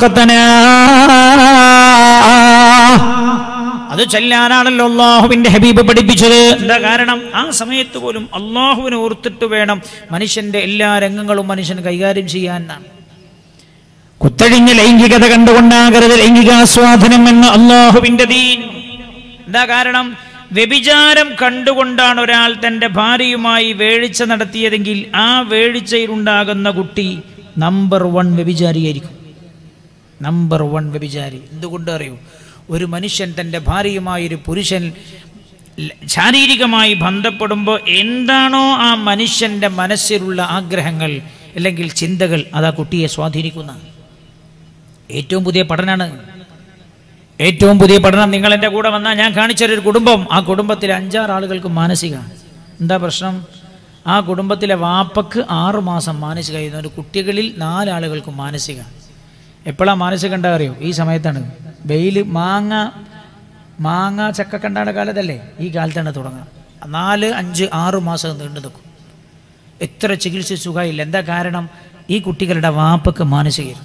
رزقتنا അത് ചെല്ലാനാണല്ലോ അള്ളാഹുവിന്റെ ഹബീബ് പഠിപ്പിച്ചത് എന്താ കാരണം ആ സമയത്ത് പോലും അള്ളാഹുവിനെ ഓർത്തിട്ട് വേണം മനുഷ്യന്റെ എല്ലാ രംഗങ്ങളും മനുഷ്യൻ കൈകാര്യം ചെയ്യാൻ എന്നാണ് കുത്തഴിഞ്ഞ ലൈംഗികത കണ്ടുകൊണ്ടാകരുത് ലൈംഗികാസ്വാദനം എന്ന് അള്ളാഹുവിന്റെ ദീൻ എന്താ കാരണം വ്യഭിചാരം കണ്ടുകൊണ്ടാണ് ഒരാൾ തന്റെ ഭാര്യയുമായി വേഴിച്ച നടത്തിയതെങ്കിൽ ആ വേഴിച്ചയിലുണ്ടാകുന്ന കുട്ടി നമ്പർ വൺ വ്യഭിചാരിയായിരിക്കും നമ്പർ വൺ വ്യഭിചാരി എന്തുകൊണ്ട് അറിയൂ ഒരു മനുഷ്യൻ തൻ്റെ ഭാര്യയുമായി ഒരു പുരുഷൻ ല- ശാരീരികമായി ബന്ധപ്പെടുമ്പോൾ എന്താണോ ആ മനുഷ്യൻ്റെ മനസ്സിലുള്ള ആഗ്രഹങ്ങൾ അല്ലെങ്കിൽ ചിന്തകൾ അത് ആ കുട്ടിയെ സ്വാധീനിക്കുന്ന ഏറ്റവും പുതിയ പഠനമാണ് ഏറ്റവും പുതിയ പഠനം നിങ്ങൾ എൻ്റെ കൂടെ വന്നാൽ ഞാൻ കാണിച്ചൊരു കുടുംബം ആ കുടുംബത്തിൽ അഞ്ചാറ് ആളുകൾക്ക് മാനസിക എന്താ പ്രശ്നം ആ കുടുംബത്തിലെ വാപ്പക്ക് ആറ് മാസം മാനസികമായിരുന്നു ഒരു കുട്ടികളിൽ നാലാളുകൾക്ക് മാനസിക എപ്പോഴാണ് മാനസിക ഉണ്ടാ അറിയോ ഈ സമയത്താണ് വെയിൽ മാങ്ങ മാങ്ങ ചക്ക കണ്ടാട കാലത്തല്ലേ ഈ കാലത്താണ് തുടങ്ങുക നാല് അഞ്ച് ആറ് മാസം നീണ്ടു നിൽക്കും എത്ര ചികിത്സ സുഖമില്ല എന്താ കാരണം ഈ കുട്ടികളുടെ വാപ്പക്ക് മാനസികമായിരുന്നു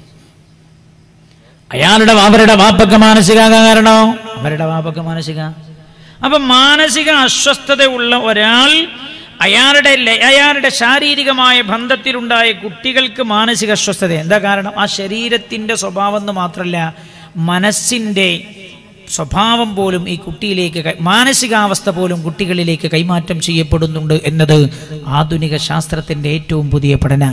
അയാളുടെ അവരുടെ വാപ്പക്ക് മാനസിക കാരണോ അവരുടെ വാപ്പക്ക് മാനസിക അപ്പൊ മാനസിക അസ്വസ്ഥതയുള്ള ഒരാൾ അയാളുടെ ല- അയാളുടെ ശാരീരികമായ ബന്ധത്തിലുണ്ടായ കുട്ടികൾക്ക് മാനസിക അസ്വസ്ഥത എന്താ കാരണം ആ ശരീരത്തിന്റെ സ്വഭാവം എന്ന് മാത്രമല്ല മനസ്സിന്റെ സ്വഭാവം പോലും ഈ കുട്ടിയിലേക്ക് കൈ- മാനസികാവസ്ഥ പോലും കുട്ടികളിലേക്ക് കൈമാറ്റം ചെയ്യപ്പെടുന്നുണ്ട് എന്നത് ആധുനിക ശാസ്ത്രത്തിന്റെ ഏറ്റവും പുതിയ പഠന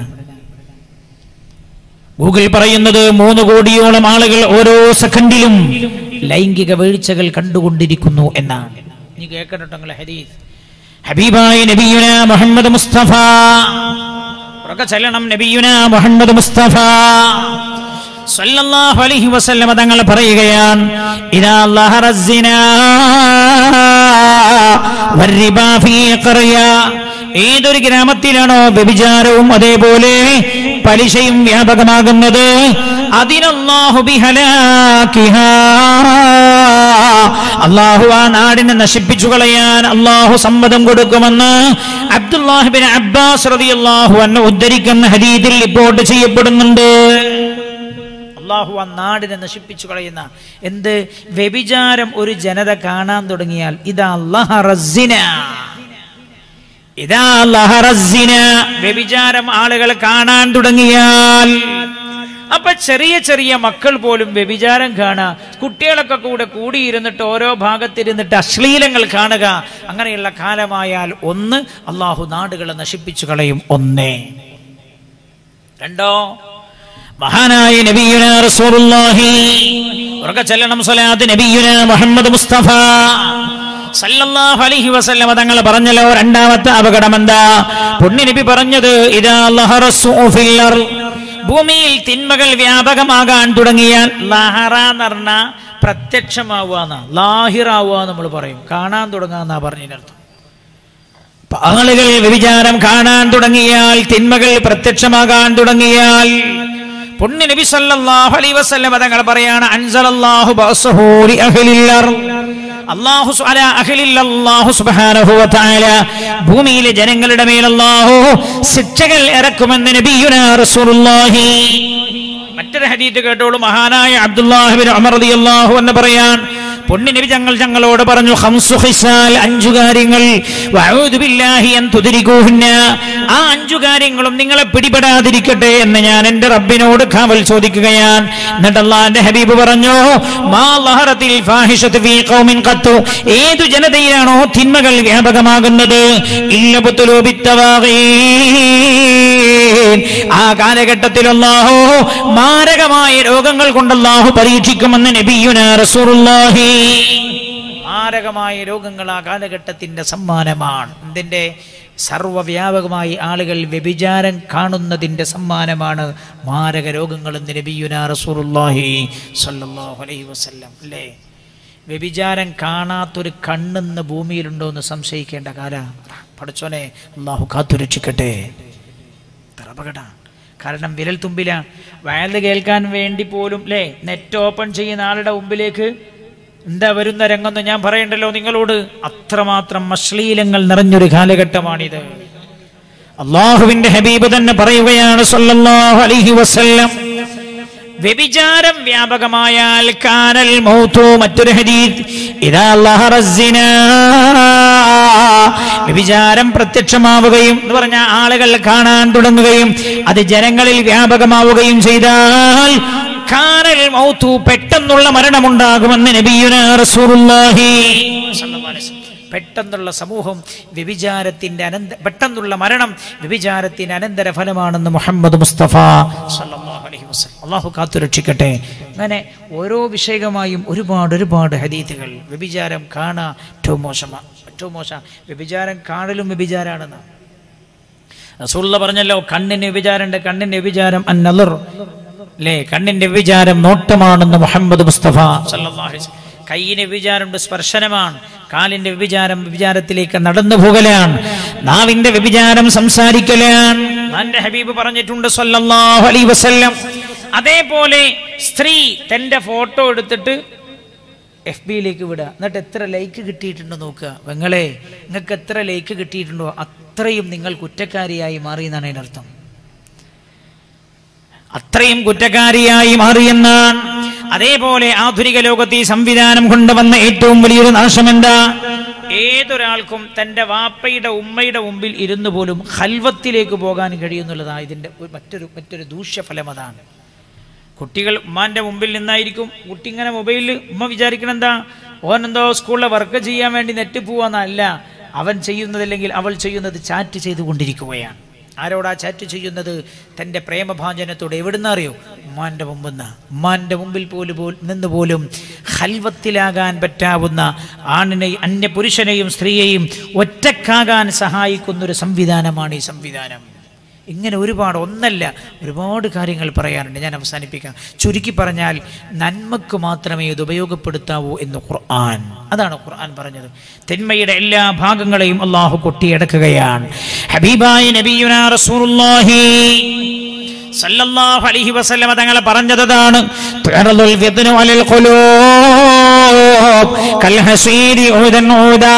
ഗൂഗിൾ പറയുന്നത് മൂന്ന് കോടിയോളം ആളുകൾ ഓരോ സെക്കൻഡിലും ലൈംഗിക വീഴ്ചകൾ കണ്ടുകൊണ്ടിരിക്കുന്നു എന്നാണ് ഇനി കേൾക്കട്ടോ നിങ്ങളെ ഹരീസ് ഹബീബായ നബിയുന മുഹമ്മദ് മുസ്തഫ ഉറക്കെ ചെല്ലണം നബിയുന മുഹമ്മദ് മുസ്തഫ സല്ലല്ലാഹു അലൈഹി വസല്ലമ തങ്ങൾ പറയുകയാണ് ഇദാ ലഹറ الزنا والربا في قرية ഏതൊരു ഗ്രാമത്തിലാണോ വ്യഭിചാരവും അതേപോലെ പലിശയും വ്യാപകമാകുന്നത് അതിനല്ലാഹു ബിഹലാക്കിഹാ അള്ളാഹു ആ നാടിനെ നശിപ്പിച്ചു കളയാൻ അള്ളാഹു സമ്മതം കൊടുക്കുമെന്ന് അബ്ദുല്ലാഹിബിൻ അബ്ബാസ് റളിയല്ലാഹു അൻഹു ഉദ്ധരിക്കുന്ന ഹദീദിൽ റിപ്പോർട്ട് ചെയ്യപ്പെടുന്നുണ്ട് അള്ളാഹു ആ നാടിനെ നശിപ്പിച്ചു കളയുന്ന എന്ത് വ്യഭിചാരം ഒരു ജനത കാണാൻ തുടങ്ങിയാൽ ഇതാ ലഹറസിന ഇതാ ലഹറസിന വ്യഭിചാരം ആളുകൾ കാണാൻ തുടങ്ങിയാൽ അപ്പൊ ചെറിയ ചെറിയ മക്കൾ പോലും വ്യഭിചാരം കാണുക കുട്ടികളൊക്കെ കൂടെ കൂടിയിരുന്നിട്ട് ഓരോ ഭാഗത്തിരുന്നിട്ട് അശ്ലീലങ്ങൾ കാണുക അങ്ങനെയുള്ള കാലമായാൽ ഒന്ന് അള്ളാഹു നാടുകളെ നശിപ്പിച്ചു കളയും ഒന്നേ രണ്ടോ മഹാനായ നബിയുന റസൂലുള്ളാഹി ഉറക്കെ ചെല്ലണം സ്വലാത്ത് നബിയുന മുഹമ്മദ് മുസ്തഫ സല്ലല്ലാഹു അലൈഹി വസല്ലമ തങ്ങൾ പറഞ്ഞല്ലോ രണ്ടാമത്തെ അപകടം എന്താ പുണ്യ നബി പറഞ്ഞത് ഇദാ ലഹറ സുഉ ഫിൽ അർള്. ഭൂമിയിൽ തിന്മകൾ വ്യാപകമാകാൻ തുടങ്ങിയാൽ ലഹറ എന്ന് പറഞ്ഞ പ്രത്യക്ഷമാവുക ലാഹിറാവുക നമ്മൾ പറയും കാണാൻ തുടങ്ങാന്നാ പറഞ്ഞതിനർത്ഥം അപ്പൊ ആളുകൾ വ്യഭിചാരം കാണാൻ തുടങ്ങിയാൽ തിന്മകൾ പ്രത്യക്ഷമാകാൻ തുടങ്ങിയാൽ പുണ്യ നബി സല്ലല്ലാഹു അലൈഹി വസല്ലം തങ്ങൾ പറയാണ് അൻസലല്ലാഹു ബഅസഹു ലി അഹ്ലിൽ അർള് അല്ലാഹു സു- അലാ അഹ്ലിൽ അല്ലാഹു സുബ്ഹാനഹു വ തആല ഭൂമിയിലെ ജനങ്ങളുടെ മേൽ അല്ലാഹു ശിക്ഷകൾ ഇറക്കുമെന്ന് നബിയുനാ റസൂലുള്ളാഹി മറ്റൊരു ഹദീത്ത് കേട്ടോളൂ മഹാനായ അബ്ദുല്ലാഹിബിൻ ഉമർ റളിയല്ലാഹു എന്ന് പറയാൻ പൊണ്ണി നബി ഞങ്ങൾ ഞങ്ങളോട് പറഞ്ഞു ഖംസു ഖിസാൽ അഞ്ചു കാര്യങ്ങൾ വഅഊദു ബില്ലാഹി അൻ തുദ്രികൂഹുന്ന ആ അഞ്ചു കാര്യങ്ങളും നിങ്ങളെ പിടിപെടാതിരിക്കട്ടെ എന്ന് ഞാൻ എൻ്റെ റബ്ബിനോട് കാവൽ ചോദിക്കുകയാണ് എന്നിട്ട് അള്ളാഹിന്റെ ഹബീബ് പറഞ്ഞു മാ ലഹറത്തിൽ ഫാഹിഷത്ത് ഫീ ഖൗമിൻ ഖത്തു ഏതു ജനതയിലാണോ തിന്മകൾ വ്യാപകമാകുന്നത് ഇല്ല ബുത്തുലൂ ബിത്തവാഗീൻ ആ കാലഘട്ടത്തിൽ അല്ലാഹു മാരകമായ രോഗങ്ങൾ കൊണ്ട് അല്ലാഹു പരീക്ഷിക്കുമെന്ന് നബിയുന റസൂലുള്ളാഹി മാരകമായ രോഗങ്ങൾ ആ കാലഘട്ടത്തിന്റെ സമ്മാനമാണ് എന്തിന്റെ സർവ്വവ്യാപകമായി ആളുകൾ വ്യഭിചാരം കാണുന്നതിന്റെ സമ്മാനമാണ് മാരക രോഗങ്ങൾ എന്ന് നബിയുന റസൂലുള്ളാഹി സ്വല്ലല്ലാഹു അലൈഹി വസല്ലം അല്ലേ വ്യഭിചാരം കാണാത്തൊരു കണ്ണെന്ന് ഭൂമിയിലുണ്ടോ എന്ന് സംശയിക്കേണ്ട കാല പഠിച്ചോനെ അള്ളാഹു കാത്തുരക്ഷിക്കട്ടെ ഇത്ര അപകടമാണ് കാരണം വിരൽ തുമ്പിലാണ് വയല് കേൾക്കാൻ വേണ്ടി പോലും അല്ലേ നെറ്റ് ഓപ്പൺ ചെയ്യുന്ന ആളുടെ മുമ്പിലേക്ക് എന്താ വരുന്ന രംഗമെന്ന് ഞാൻ പറയണ്ടല്ലോ നിങ്ങളോട് അത്രമാത്രം അശ്ലീലങ്ങൾ നിറഞ്ഞൊരു കാലഘട്ടമാണിത് അള്ളാഹുവിന്റെ ഹബീബ് തന്നെ പറയുകയാണ് സല്ലല്ലാഹു അലൈഹി വസല്ലം വ്യഭിചാരം വ്യാപകമായാൽ കാനൽ മൗത്തു മറ്റൊരു ഹദീദ് ഇദാ ലഹറ സിനാ വ്യഭിചാരം പ്രത്യക്ഷമാവുകയും എന്ന് പറഞ്ഞ ആളുകൾ കാണാൻ തുടങ്ങുകയും അത് ജനങ്ങളിൽ വ്യാപകമാവുകയും ചെയ്താൽ കാനൽ മൗത്തു പെട്ടെന്നുള്ള മരണമുണ്ടാകുമെന്ന് നബിയുന റസൂലുള്ളാഹി സ്വല്ലല്ലാഹു അലൈഹി വസല്ലം. പെട്ടെന്നുള്ള സമൂഹം വ്യഭിചാരത്തിന്റെ അനന്ത പെട്ടെന്നുള്ള മരണം വ്യഭിചാരത്തിന്റെ അനന്തര ഫലമാണെന്ന് മുഹമ്മദ് മുസ്തഫ സല്ലല്ലാഹു അലൈഹി വസല്ലം അള്ളാഹു കാത്തുരക്ഷിക്കട്ടെ അങ്ങനെ ഓരോ വിഷയമായും ഒരുപാട് ഒരുപാട് ഹദീത്തുകൾ വ്യഭിചാരം കാണാ ഏറ്റവും മോശമാണ് ഏറ്റവും മോശം വ്യഭിചാരം കാണലും വ്യഭിചാരാണെന്ന് റസൂള്ള പറഞ്ഞല്ലോ കണ്ണിന് വ്യഭിചാരമുണ്ട് കണ്ണിന്റെ വ്യഭിചാരം അന്നലർ അല്ലേ കണ്ണിന്റെ വ്യഭിചാരം നോട്ടമാണെന്ന് മുഹമ്മദ് മുസ്തഫ സല്ലല്ലാഹു അലൈഹി വസല്ലം. കൈയിന് വ്യഭിചാരമുണ്ട് സ്പർശനമാണ് കാലിന്റെ വ്യഭിചാരം വ്യഭിചാരത്തിലേക്ക് നടന്നു പോകലാണ് നാവിന്റെ വ്യഭിചാരം സംസാരിക്കലാണ് എന്റെ ഹബീബ് പറഞ്ഞിട്ടുണ്ട് സല്ലല്ലാഹു അലൈഹി വസല്ലം അതേപോലെ സ്ത്രീ തന്റെ ഫോട്ടോ എടുത്തിട്ട് എഫ് ബിയിലേക്ക് വിടുക എന്നിട്ട് എത്ര ലൈക്ക് കിട്ടിയിട്ടുണ്ടോ നോക്കുക പെങ്ങളെ നിങ്ങൾക്ക് എത്ര ലൈക്ക് കിട്ടിയിട്ടുണ്ടോ അത്രയും നിങ്ങൾ കുറ്റക്കാരിയായി മാറി എന്നാണ് അതിനർത്ഥം അത്രയും കുറ്റക്കാരിയായി മാറിയെന്നാണ് അതേപോലെ ആധുനിക ലോകത്ത് ഈ സംവിധാനം കൊണ്ടുവന്ന ഏറ്റവും വലിയൊരു നാശം എന്താ ഏതൊരാൾക്കും തന്റെ വാപ്പയുടെ ഉമ്മയുടെ മുമ്പിൽ ഇരുന്നു പോലും ഹൽവത്തിലേക്ക് പോകാൻ കഴിയുന്നുള്ളതാണ് ഇതിന്റെ ഒരു മറ്റൊരു മറ്റൊരു ദൂഷ്യഫലം അതാണ് കുട്ടികൾ ഉമ്മാന്റെ മുമ്പിൽ നിന്നായിരിക്കും കുട്ടി ഇങ്ങനെ മൊബൈലിൽ ഉമ്മ വിചാരിക്കണം എന്താ ഓൻ എന്തോ സ്കൂളിലെ വർക്ക് ചെയ്യാൻ വേണ്ടി നെറ്റ് പോവാന്നല്ല അവൻ ചെയ്യുന്നതല്ലെങ്കിൽ അവൾ ചെയ്യുന്നത് ചാറ്റ് ചെയ്തുകൊണ്ടിരിക്കുകയാണ് ആരോടാ ചാറ്റ് ചെയ്യുന്നത് തൻ്റെ പ്രേമഭാജനത്തോട് എവിടുന്ന് അറിയോ ഉമ്മാന്റെ മുമ്പിൽ നിന്ന് ഉമ്മാന്റെ മുമ്പിൽ പോലും പോൽ നിന്ന് പോലും ഹൽവത്തിലാകാൻ പറ്റാവുന്ന ആണിനെ അന്യ പുരുഷനെയും സ്ത്രീയെയും ഒറ്റക്കാകാൻ സഹായിക്കുന്നൊരു സംവിധാനമാണ് ഈ സംവിധാനം ഇങ്ങനെ ഒരുപാട് ഒന്നല്ല ഒരുപാട് കാര്യങ്ങൾ പറയാനുണ്ട് ഞാൻ അവസാനിപ്പിക്കാം ചുരുക്കി പറഞ്ഞാൽ നന്മക്ക് മാത്രമേ ഇത് ഉപയോഗപ്പെടുത്താവൂ എന്ന് ഖുർആൻ അതാണ് ഖുർആൻ പറഞ്ഞത് തിന്മയുടെ എല്ലാ ഭാഗങ്ങളെയും അള്ളാഹു കൊട്ടിയടക്കുകയാണ് ഹബീബായ നബിയുനാ റസൂലുള്ളാഹി സല്ലല്ലാഹു അലൈഹി വസല്ലമ തങ്ങളെ പറഞ്ഞതാണ് തുഅറദുൽ ഫിത്നു അലൽ ഖുലൂബ് കൽ ഹസീരി ഉദൻ ഉദാ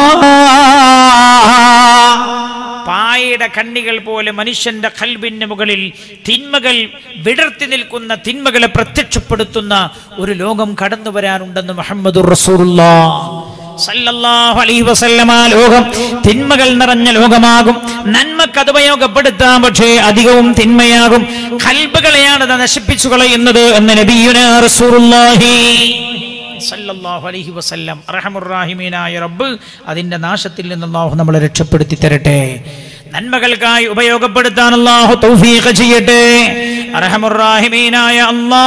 പായയുടെ കണ്ണികൾ പോലെ മനുഷ്യന്റെ കൽബിന് മുകളിൽ തിന്മകൾ വിടർത്തി നിൽക്കുന്ന തിന്മകളെ പ്രത്യക്ഷപ്പെടുത്തുന്ന ഒരു ലോകം കടന്നു വരാനുണ്ടെന്ന് മുഹമ്മദ് സല്ലല്ലാഹു അലൈഹി വസല്ലമ ലോകം തിന്മകൾ നിറഞ്ഞ ലോകമാകും നന്മക്ക് അത് ഉപയോഗപ്പെടുത്താം പക്ഷേ അധികവും തിന്മയാകും കൽബുകളെയാണ് അത് നശിപ്പിച്ചു കളയുന്നത് എന്ന് നബിയുന റസൂലുള്ളാഹി സല്ലല്ലാഹു അലൈഹി വസല്ലം അർഹമുറാഹിമീനായ റബ്ബ് അതിന്റെ നാശത്തിൽ നിന്ന് അല്ലാഹു നമ്മളെ രക്ഷപ്പെടുത്തി തരട്ടെ നന്മകൾക്കായി ഉപയോഗപ്പെടുത്താൻ അല്ലാഹു തൗഫീഖ് ചെയ്യട്ടെ അർഹമുറാഹിമീനായ അല്ലാ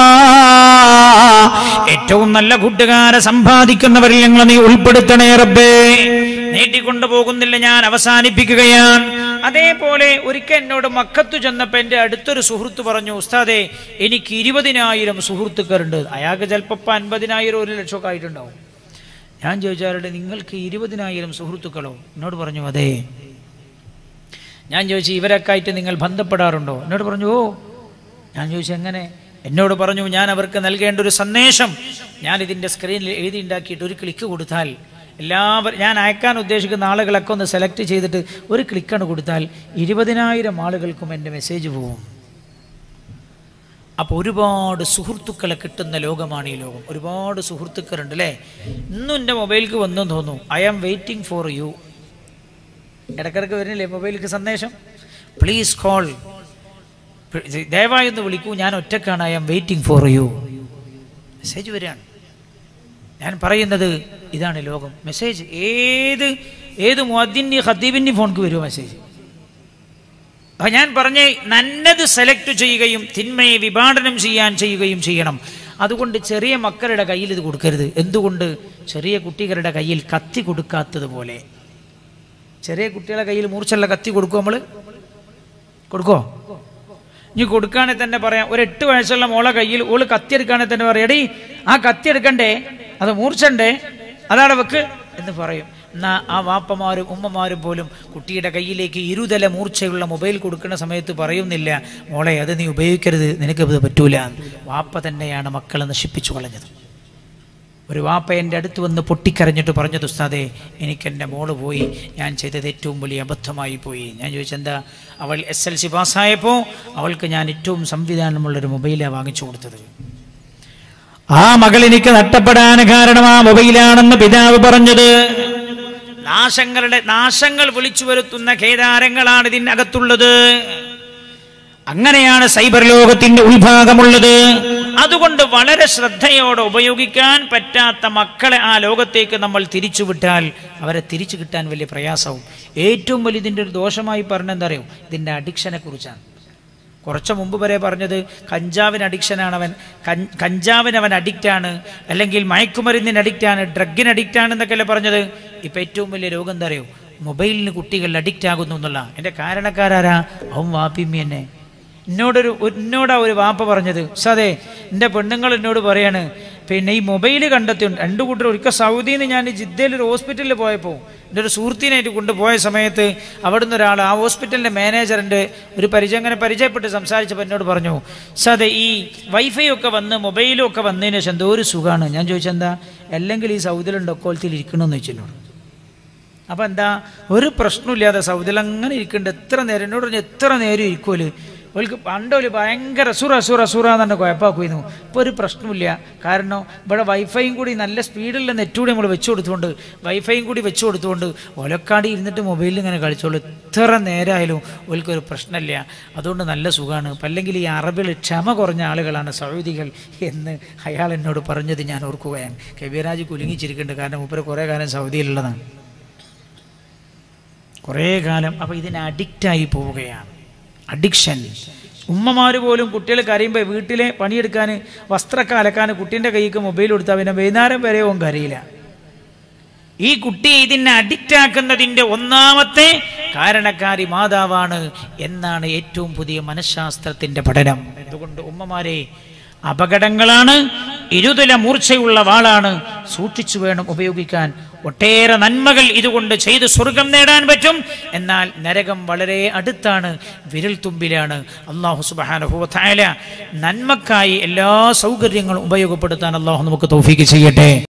ഏറ്റവും നല്ല കൂട്ടുകാരെ സമ്പാദിക്കുന്നവരിൽ ഞങ്ങൾ നീ ഉൾപ്പെടുത്തണേ റബ്ബേ നീട്ടിക്കൊണ്ടു പോകുന്നില്ല ഞാൻ അവസാനിപ്പിക്കുകയാണ് അതേപോലെ ഒരിക്കൽ എന്നോട് മക്കത്തു ചെന്നപ്പോ എൻ്റെ അടുത്തൊരു സുഹൃത്ത് പറഞ്ഞു ഉസ്താദെ എനിക്ക് ഇരുപതിനായിരം സുഹൃത്തുക്കളുണ്ട് അയാൾക്ക് ചിലപ്പോൾ അൻപതിനായിരം ഒരു ലക്ഷമൊക്കെ ആയിട്ടുണ്ടാവും ഞാൻ ചോദിച്ചാറുണ്ട് നിങ്ങൾക്ക് ഇരുപതിനായിരം സുഹൃത്തുക്കളോ എന്നോട് പറഞ്ഞു അതെ ഞാൻ ചോദിച്ചു ഇവരൊക്കെ ആയിട്ട് നിങ്ങൾ ബന്ധപ്പെടാറുണ്ടോ എന്നോട് പറഞ്ഞു ഓ ഞാൻ ചോദിച്ചു എങ്ങനെ എന്നോട് പറഞ്ഞു ഞാൻ അവർക്ക് നൽകേണ്ട ഒരു സന്ദേശം ഞാൻ ഇതിൻ്റെ സ്ക്രീനിൽ എഴുതി ഉണ്ടാക്കിയിട്ട് ഒരു ക്ലിക്ക് കൊടുത്താൽ എല്ലാവരും ഞാൻ അയക്കാൻ ഉദ്ദേശിക്കുന്ന ആളുകളൊക്കെ ഒന്ന് സെലക്ട് ചെയ്തിട്ട് ഒരു ക്ലിക്കാണ് കൊടുത്താൽ ഇരുപതിനായിരം ആളുകൾക്കും എൻ്റെ മെസ്സേജ് പോവും അപ്പോൾ ഒരുപാട് സുഹൃത്തുക്കളെ കിട്ടുന്ന ലോകമാണ് ഈ ലോകം ഒരുപാട് സുഹൃത്തുക്കളുണ്ട് അല്ലേ ഇന്നും എൻ്റെ മൊബൈലിലേക്ക് വന്നു തോന്നുന്നു I am waiting for you ഇടക്കിടക്ക് വരുന്നില്ലേ മൊബൈലിലേക്ക് സന്ദേശം പ്ലീസ് കോൾ ദയവായി ഒന്ന് വിളിക്കൂ ഞാൻ ഒറ്റക്കാണ് I am waiting for you message വരികയാണ് ഞാൻ പറയുന്നത് ഇതാണ് ലോകം മെസ്സേജ് ഏത് ഏത് മുഅദ്ദിൻ്റെ ഖത്തീബിൻ്റെ ഫോണിക്ക് വരുമോ മെസ്സേജ് അപ്പൊ ഞാൻ പറഞ്ഞേ നല്ലത് സെലക്ട് ചെയ്യുകയും തിന്മയെ വിഭാടനം ചെയ്യാൻ ചെയ്യുകയും ചെയ്യണം അതുകൊണ്ട് ചെറിയ മക്കളുടെ കയ്യിൽ ഇത് കൊടുക്കരുത് എന്തുകൊണ്ട് ചെറിയ കുട്ടികളുടെ കയ്യിൽ കത്തി കൊടുക്കാത്തതുപോലെ ചെറിയ കുട്ടികളുടെ കയ്യിൽ മൂർച്ചുള്ള കത്തി കൊടുക്കുമോ നമ്മൾ കൊടുക്കോ ഇനി കൊടുക്കുകയാണെങ്കിൽ തന്നെ പറയാം ഒരു എട്ട് വയസ്സുള്ള മോളെ കയ്യിൽ ഓള് കത്തി എടുക്കുകയാണെങ്കിൽ തന്നെ പറയാം എടീ ആ കത്തി എടുക്കണ്ടേ അത് മൂർച്ചണ്ടേ അതവിടെ വെക്ക് എന്ന് പറയും എന്നാ ആ വാപ്പമാരും ഉമ്മമാരും പോലും കുട്ടിയുടെ കയ്യിലേക്ക് ഇരുതല മൂർച്ചയുള്ള മൊബൈൽ കൊടുക്കുന്ന സമയത്ത് പറയുന്നില്ല മോളെ അത് നീ ഉപയോഗിക്കരുത് നിനക്കത് പറ്റൂല വാപ്പ തന്നെയാണ് മക്കളെ നശിപ്പിച്ചു കളഞ്ഞത് ഒരു വാപ്പ എൻ്റെ അടുത്ത് വന്ന് പൊട്ടിക്കരഞ്ഞിട്ട് പറഞ്ഞത് ഉസ്താദേ എനിക്ക് എൻ്റെ മോള് പോയി ഞാൻ ചെയ്തത് ഏറ്റവും വലിയ അബദ്ധമായി പോയി ഞാൻ ചോദിച്ചെന്താ അവൾ എസ് എൽ സി പാസ്സായപ്പോൾ അവൾക്ക് ഞാൻ ഏറ്റവും സംവിധാനമുള്ളൊരു മൊബൈലാണ് വാങ്ങിച്ചു കൊടുത്തത് ആ മകൾ എനിക്ക് നഷ്ടപ്പെടാൻ കാരണം ആ മൊബൈലാണെന്ന് പിതാവ് പറഞ്ഞത് നാശങ്ങളുടെ നാശങ്ങൾ വിളിച്ചു വരുത്തുന്ന കേദാരങ്ങളാണ് ഇതിനകത്തുള്ളത് അങ്ങനെയാണ് സൈബർ ലോകത്തിന്റെ ഉത്ഭാഗമുള്ളത് അതുകൊണ്ട് വളരെ ശ്രദ്ധയോടെ ഉപയോഗിക്കാൻ പറ്റാത്ത മക്കളെ ആ ലോകത്തേക്ക് നമ്മൾ തിരിച്ചുവിട്ടാൽ അവരെ തിരിച്ചു കിട്ടാൻ വലിയ പ്രയാസവും ഏറ്റവും വലിയ ഇതിൻ്റെ ഒരു ദോഷമായി പറഞ്ഞെന്താ അറിയോ ഇതിൻ്റെ അഡിക്ഷനെ കുറിച്ചാണ് കുറച്ച് മുമ്പ് വരെ പറഞ്ഞത് കഞ്ചാവിന് അഡിക്ഷനാണ് അവൻ കഞ്ച- കഞ്ചാവിന് അവൻ അഡിക്റ്റാണ് അല്ലെങ്കിൽ മയക്കുമരുന്നിന് അഡിക്റ്റാണ് ഡ്രഗിന് അഡിക്റ്റാണ് എന്നൊക്കെയല്ലേ പറഞ്ഞത് ഇപ്പം ഏറ്റവും വലിയ രോഗം എന്താ അറിയോ മൊബൈലിന് കുട്ടികൾ അഡിക്റ്റ് ആകുന്നു എന്നുള്ള എൻ്റെ കാരണക്കാരാരാ അവൻ വാപ്പിമ്മി എന്നെ എന്നോടൊരു ഒരു- എന്നോടാ ഒരു വാപ്പ പറഞ്ഞത് സാതെ എൻ്റെ പെണ്ണുങ്ങൾ എന്നോട് പറയാണ് പിന്നെ ഈ മൊബൈൽ കണ്ടെത്തി രണ്ടു കൂട്ടർ ഒരിക്കൽ സൗദിയിൽ നിന്ന് ഞാൻ ജിദ്ദയിൽ ഒരു ഹോസ്പിറ്റലിൽ പോയപ്പോൾ എൻ്റെ ഒരു സുഹൃത്തിനായിട്ട് കൊണ്ടുപോയ സമയത്ത് അവിടുന്ന് ഒരാൾ ആ ഹോസ്പിറ്റലിൻ്റെ മാനേജറിൻ്റെ ഒരു പരിചയം അങ്ങനെ പരിചയപ്പെട്ട് സംസാരിച്ചപ്പോൾ എന്നോട് പറഞ്ഞു സാതെ ഈ വൈഫൈ ഒക്കെ വന്ന് മൊബൈലും ഒക്കെ വന്നതിന് ശേഷം എന്തോ ഒരു സുഖമാണ് ഞാൻ ചോദിച്ചെന്താ അല്ലെങ്കിൽ ഈ സൗദിയിലുണ്ട് ഒക്കോലത്തിൽ ഇരിക്കണമെന്ന് ചോദിച്ചെന്നോട് അപ്പം എന്താ ഒരു പ്രശ്നമില്ലാതെ സൗദിയിൽ അങ്ങനെ ഇരിക്കുന്നുണ്ട് എത്ര നേരം എന്നോട് പറഞ്ഞു എത്ര നേരം ഇരിക്കുമല്ലോ ഓൽക്ക് പണ്ടൊരു ഭയങ്കര സുറ സുറ സുറ എന്നെ കുഴപ്പമാക്കുമായിരുന്നു ഇപ്പോൾ ഒരു പ്രശ്നമില്ല കാരണം ഇവിടെ വൈഫൈയും കൂടി നല്ല സ്പീഡുള്ള നെറ്റ് കൂടി നമ്മൾ വെച്ചു കൊടുത്തുകൊണ്ട് വൈഫൈയും കൂടി വെച്ചു കൊടുത്തുകൊണ്ട് ഒലക്കാടി ഇരുന്നിട്ട് മൊബൈലിൽ ഇങ്ങനെ കളിച്ചോളൂ എത്ര നേരമായാലും ഓൽക്കൊരു പ്രശ്നമില്ല അതുകൊണ്ട് നല്ല സുഖമാണ് അപ്പം അല്ലെങ്കിൽ ഈ അറബിൽ ക്ഷമ കുറഞ്ഞ ആളുകളാണ് സൗദികൾ എന്ന് അയാൾ എന്നോട് പറഞ്ഞത് ഞാൻ ഓർക്കുകയാണ് കബീരാജ് കുലുങ്ങിച്ചിരിക്കുന്നുണ്ട് കാരണം മൂപ്പര് കുറേ കാലം സൗദിയിലുള്ളതാണ് കുറേ കാലം അപ്പോൾ ഇതിന് അഡിക്റ്റായി പോവുകയാണ് അഡിക്ഷൻ ഉമ്മമാർ പോലും കുട്ടികൾ കരയുമ്പോൾ വീട്ടിലെ പണിയെടുക്കാൻ വസ്ത്രമൊക്കെ അലക്കാൻ കുട്ടീൻ്റെ കൈക്ക് മൊബൈൽ കൊടുത്താൽ പിന്നെ വൈകുന്നേരം വരെ ഓൻ കരയില്ല ഈ കുട്ടി ഇതിനെ അഡിക്റ്റ് ആക്കുന്നതിൻ്റെ ഒന്നാമത്തെ കാരണക്കാരി മാതാവാണ് എന്നാണ് ഏറ്റവും പുതിയ മനഃശാസ്ത്രത്തിന്റെ പഠനം അതുകൊണ്ട് ഉമ്മമാരെ അപകടങ്ങളാണ് ഇരുതല മൂർച്ചയുള്ള വാളാണ് സൂക്ഷിച്ചു വേണം ഉപയോഗിക്കാൻ ഒട്ടേറെ നന്മകൾ ഇതുകൊണ്ട് ചെയ്ത് സ്വർഗം നേടാൻ പറ്റും എന്നാൽ നരകം വളരെ അടുത്താണ് വിരൽ തുമ്പിലാണ് അള്ളാഹു സുബാനുഭവത്തായ നന്മക്കായി എല്ലാ സൗകര്യങ്ങളും ഉപയോഗപ്പെടുത്താൻ അള്ളാഹു നമുക്ക് തോഫിക്ക് ചെയ്യട്ടെ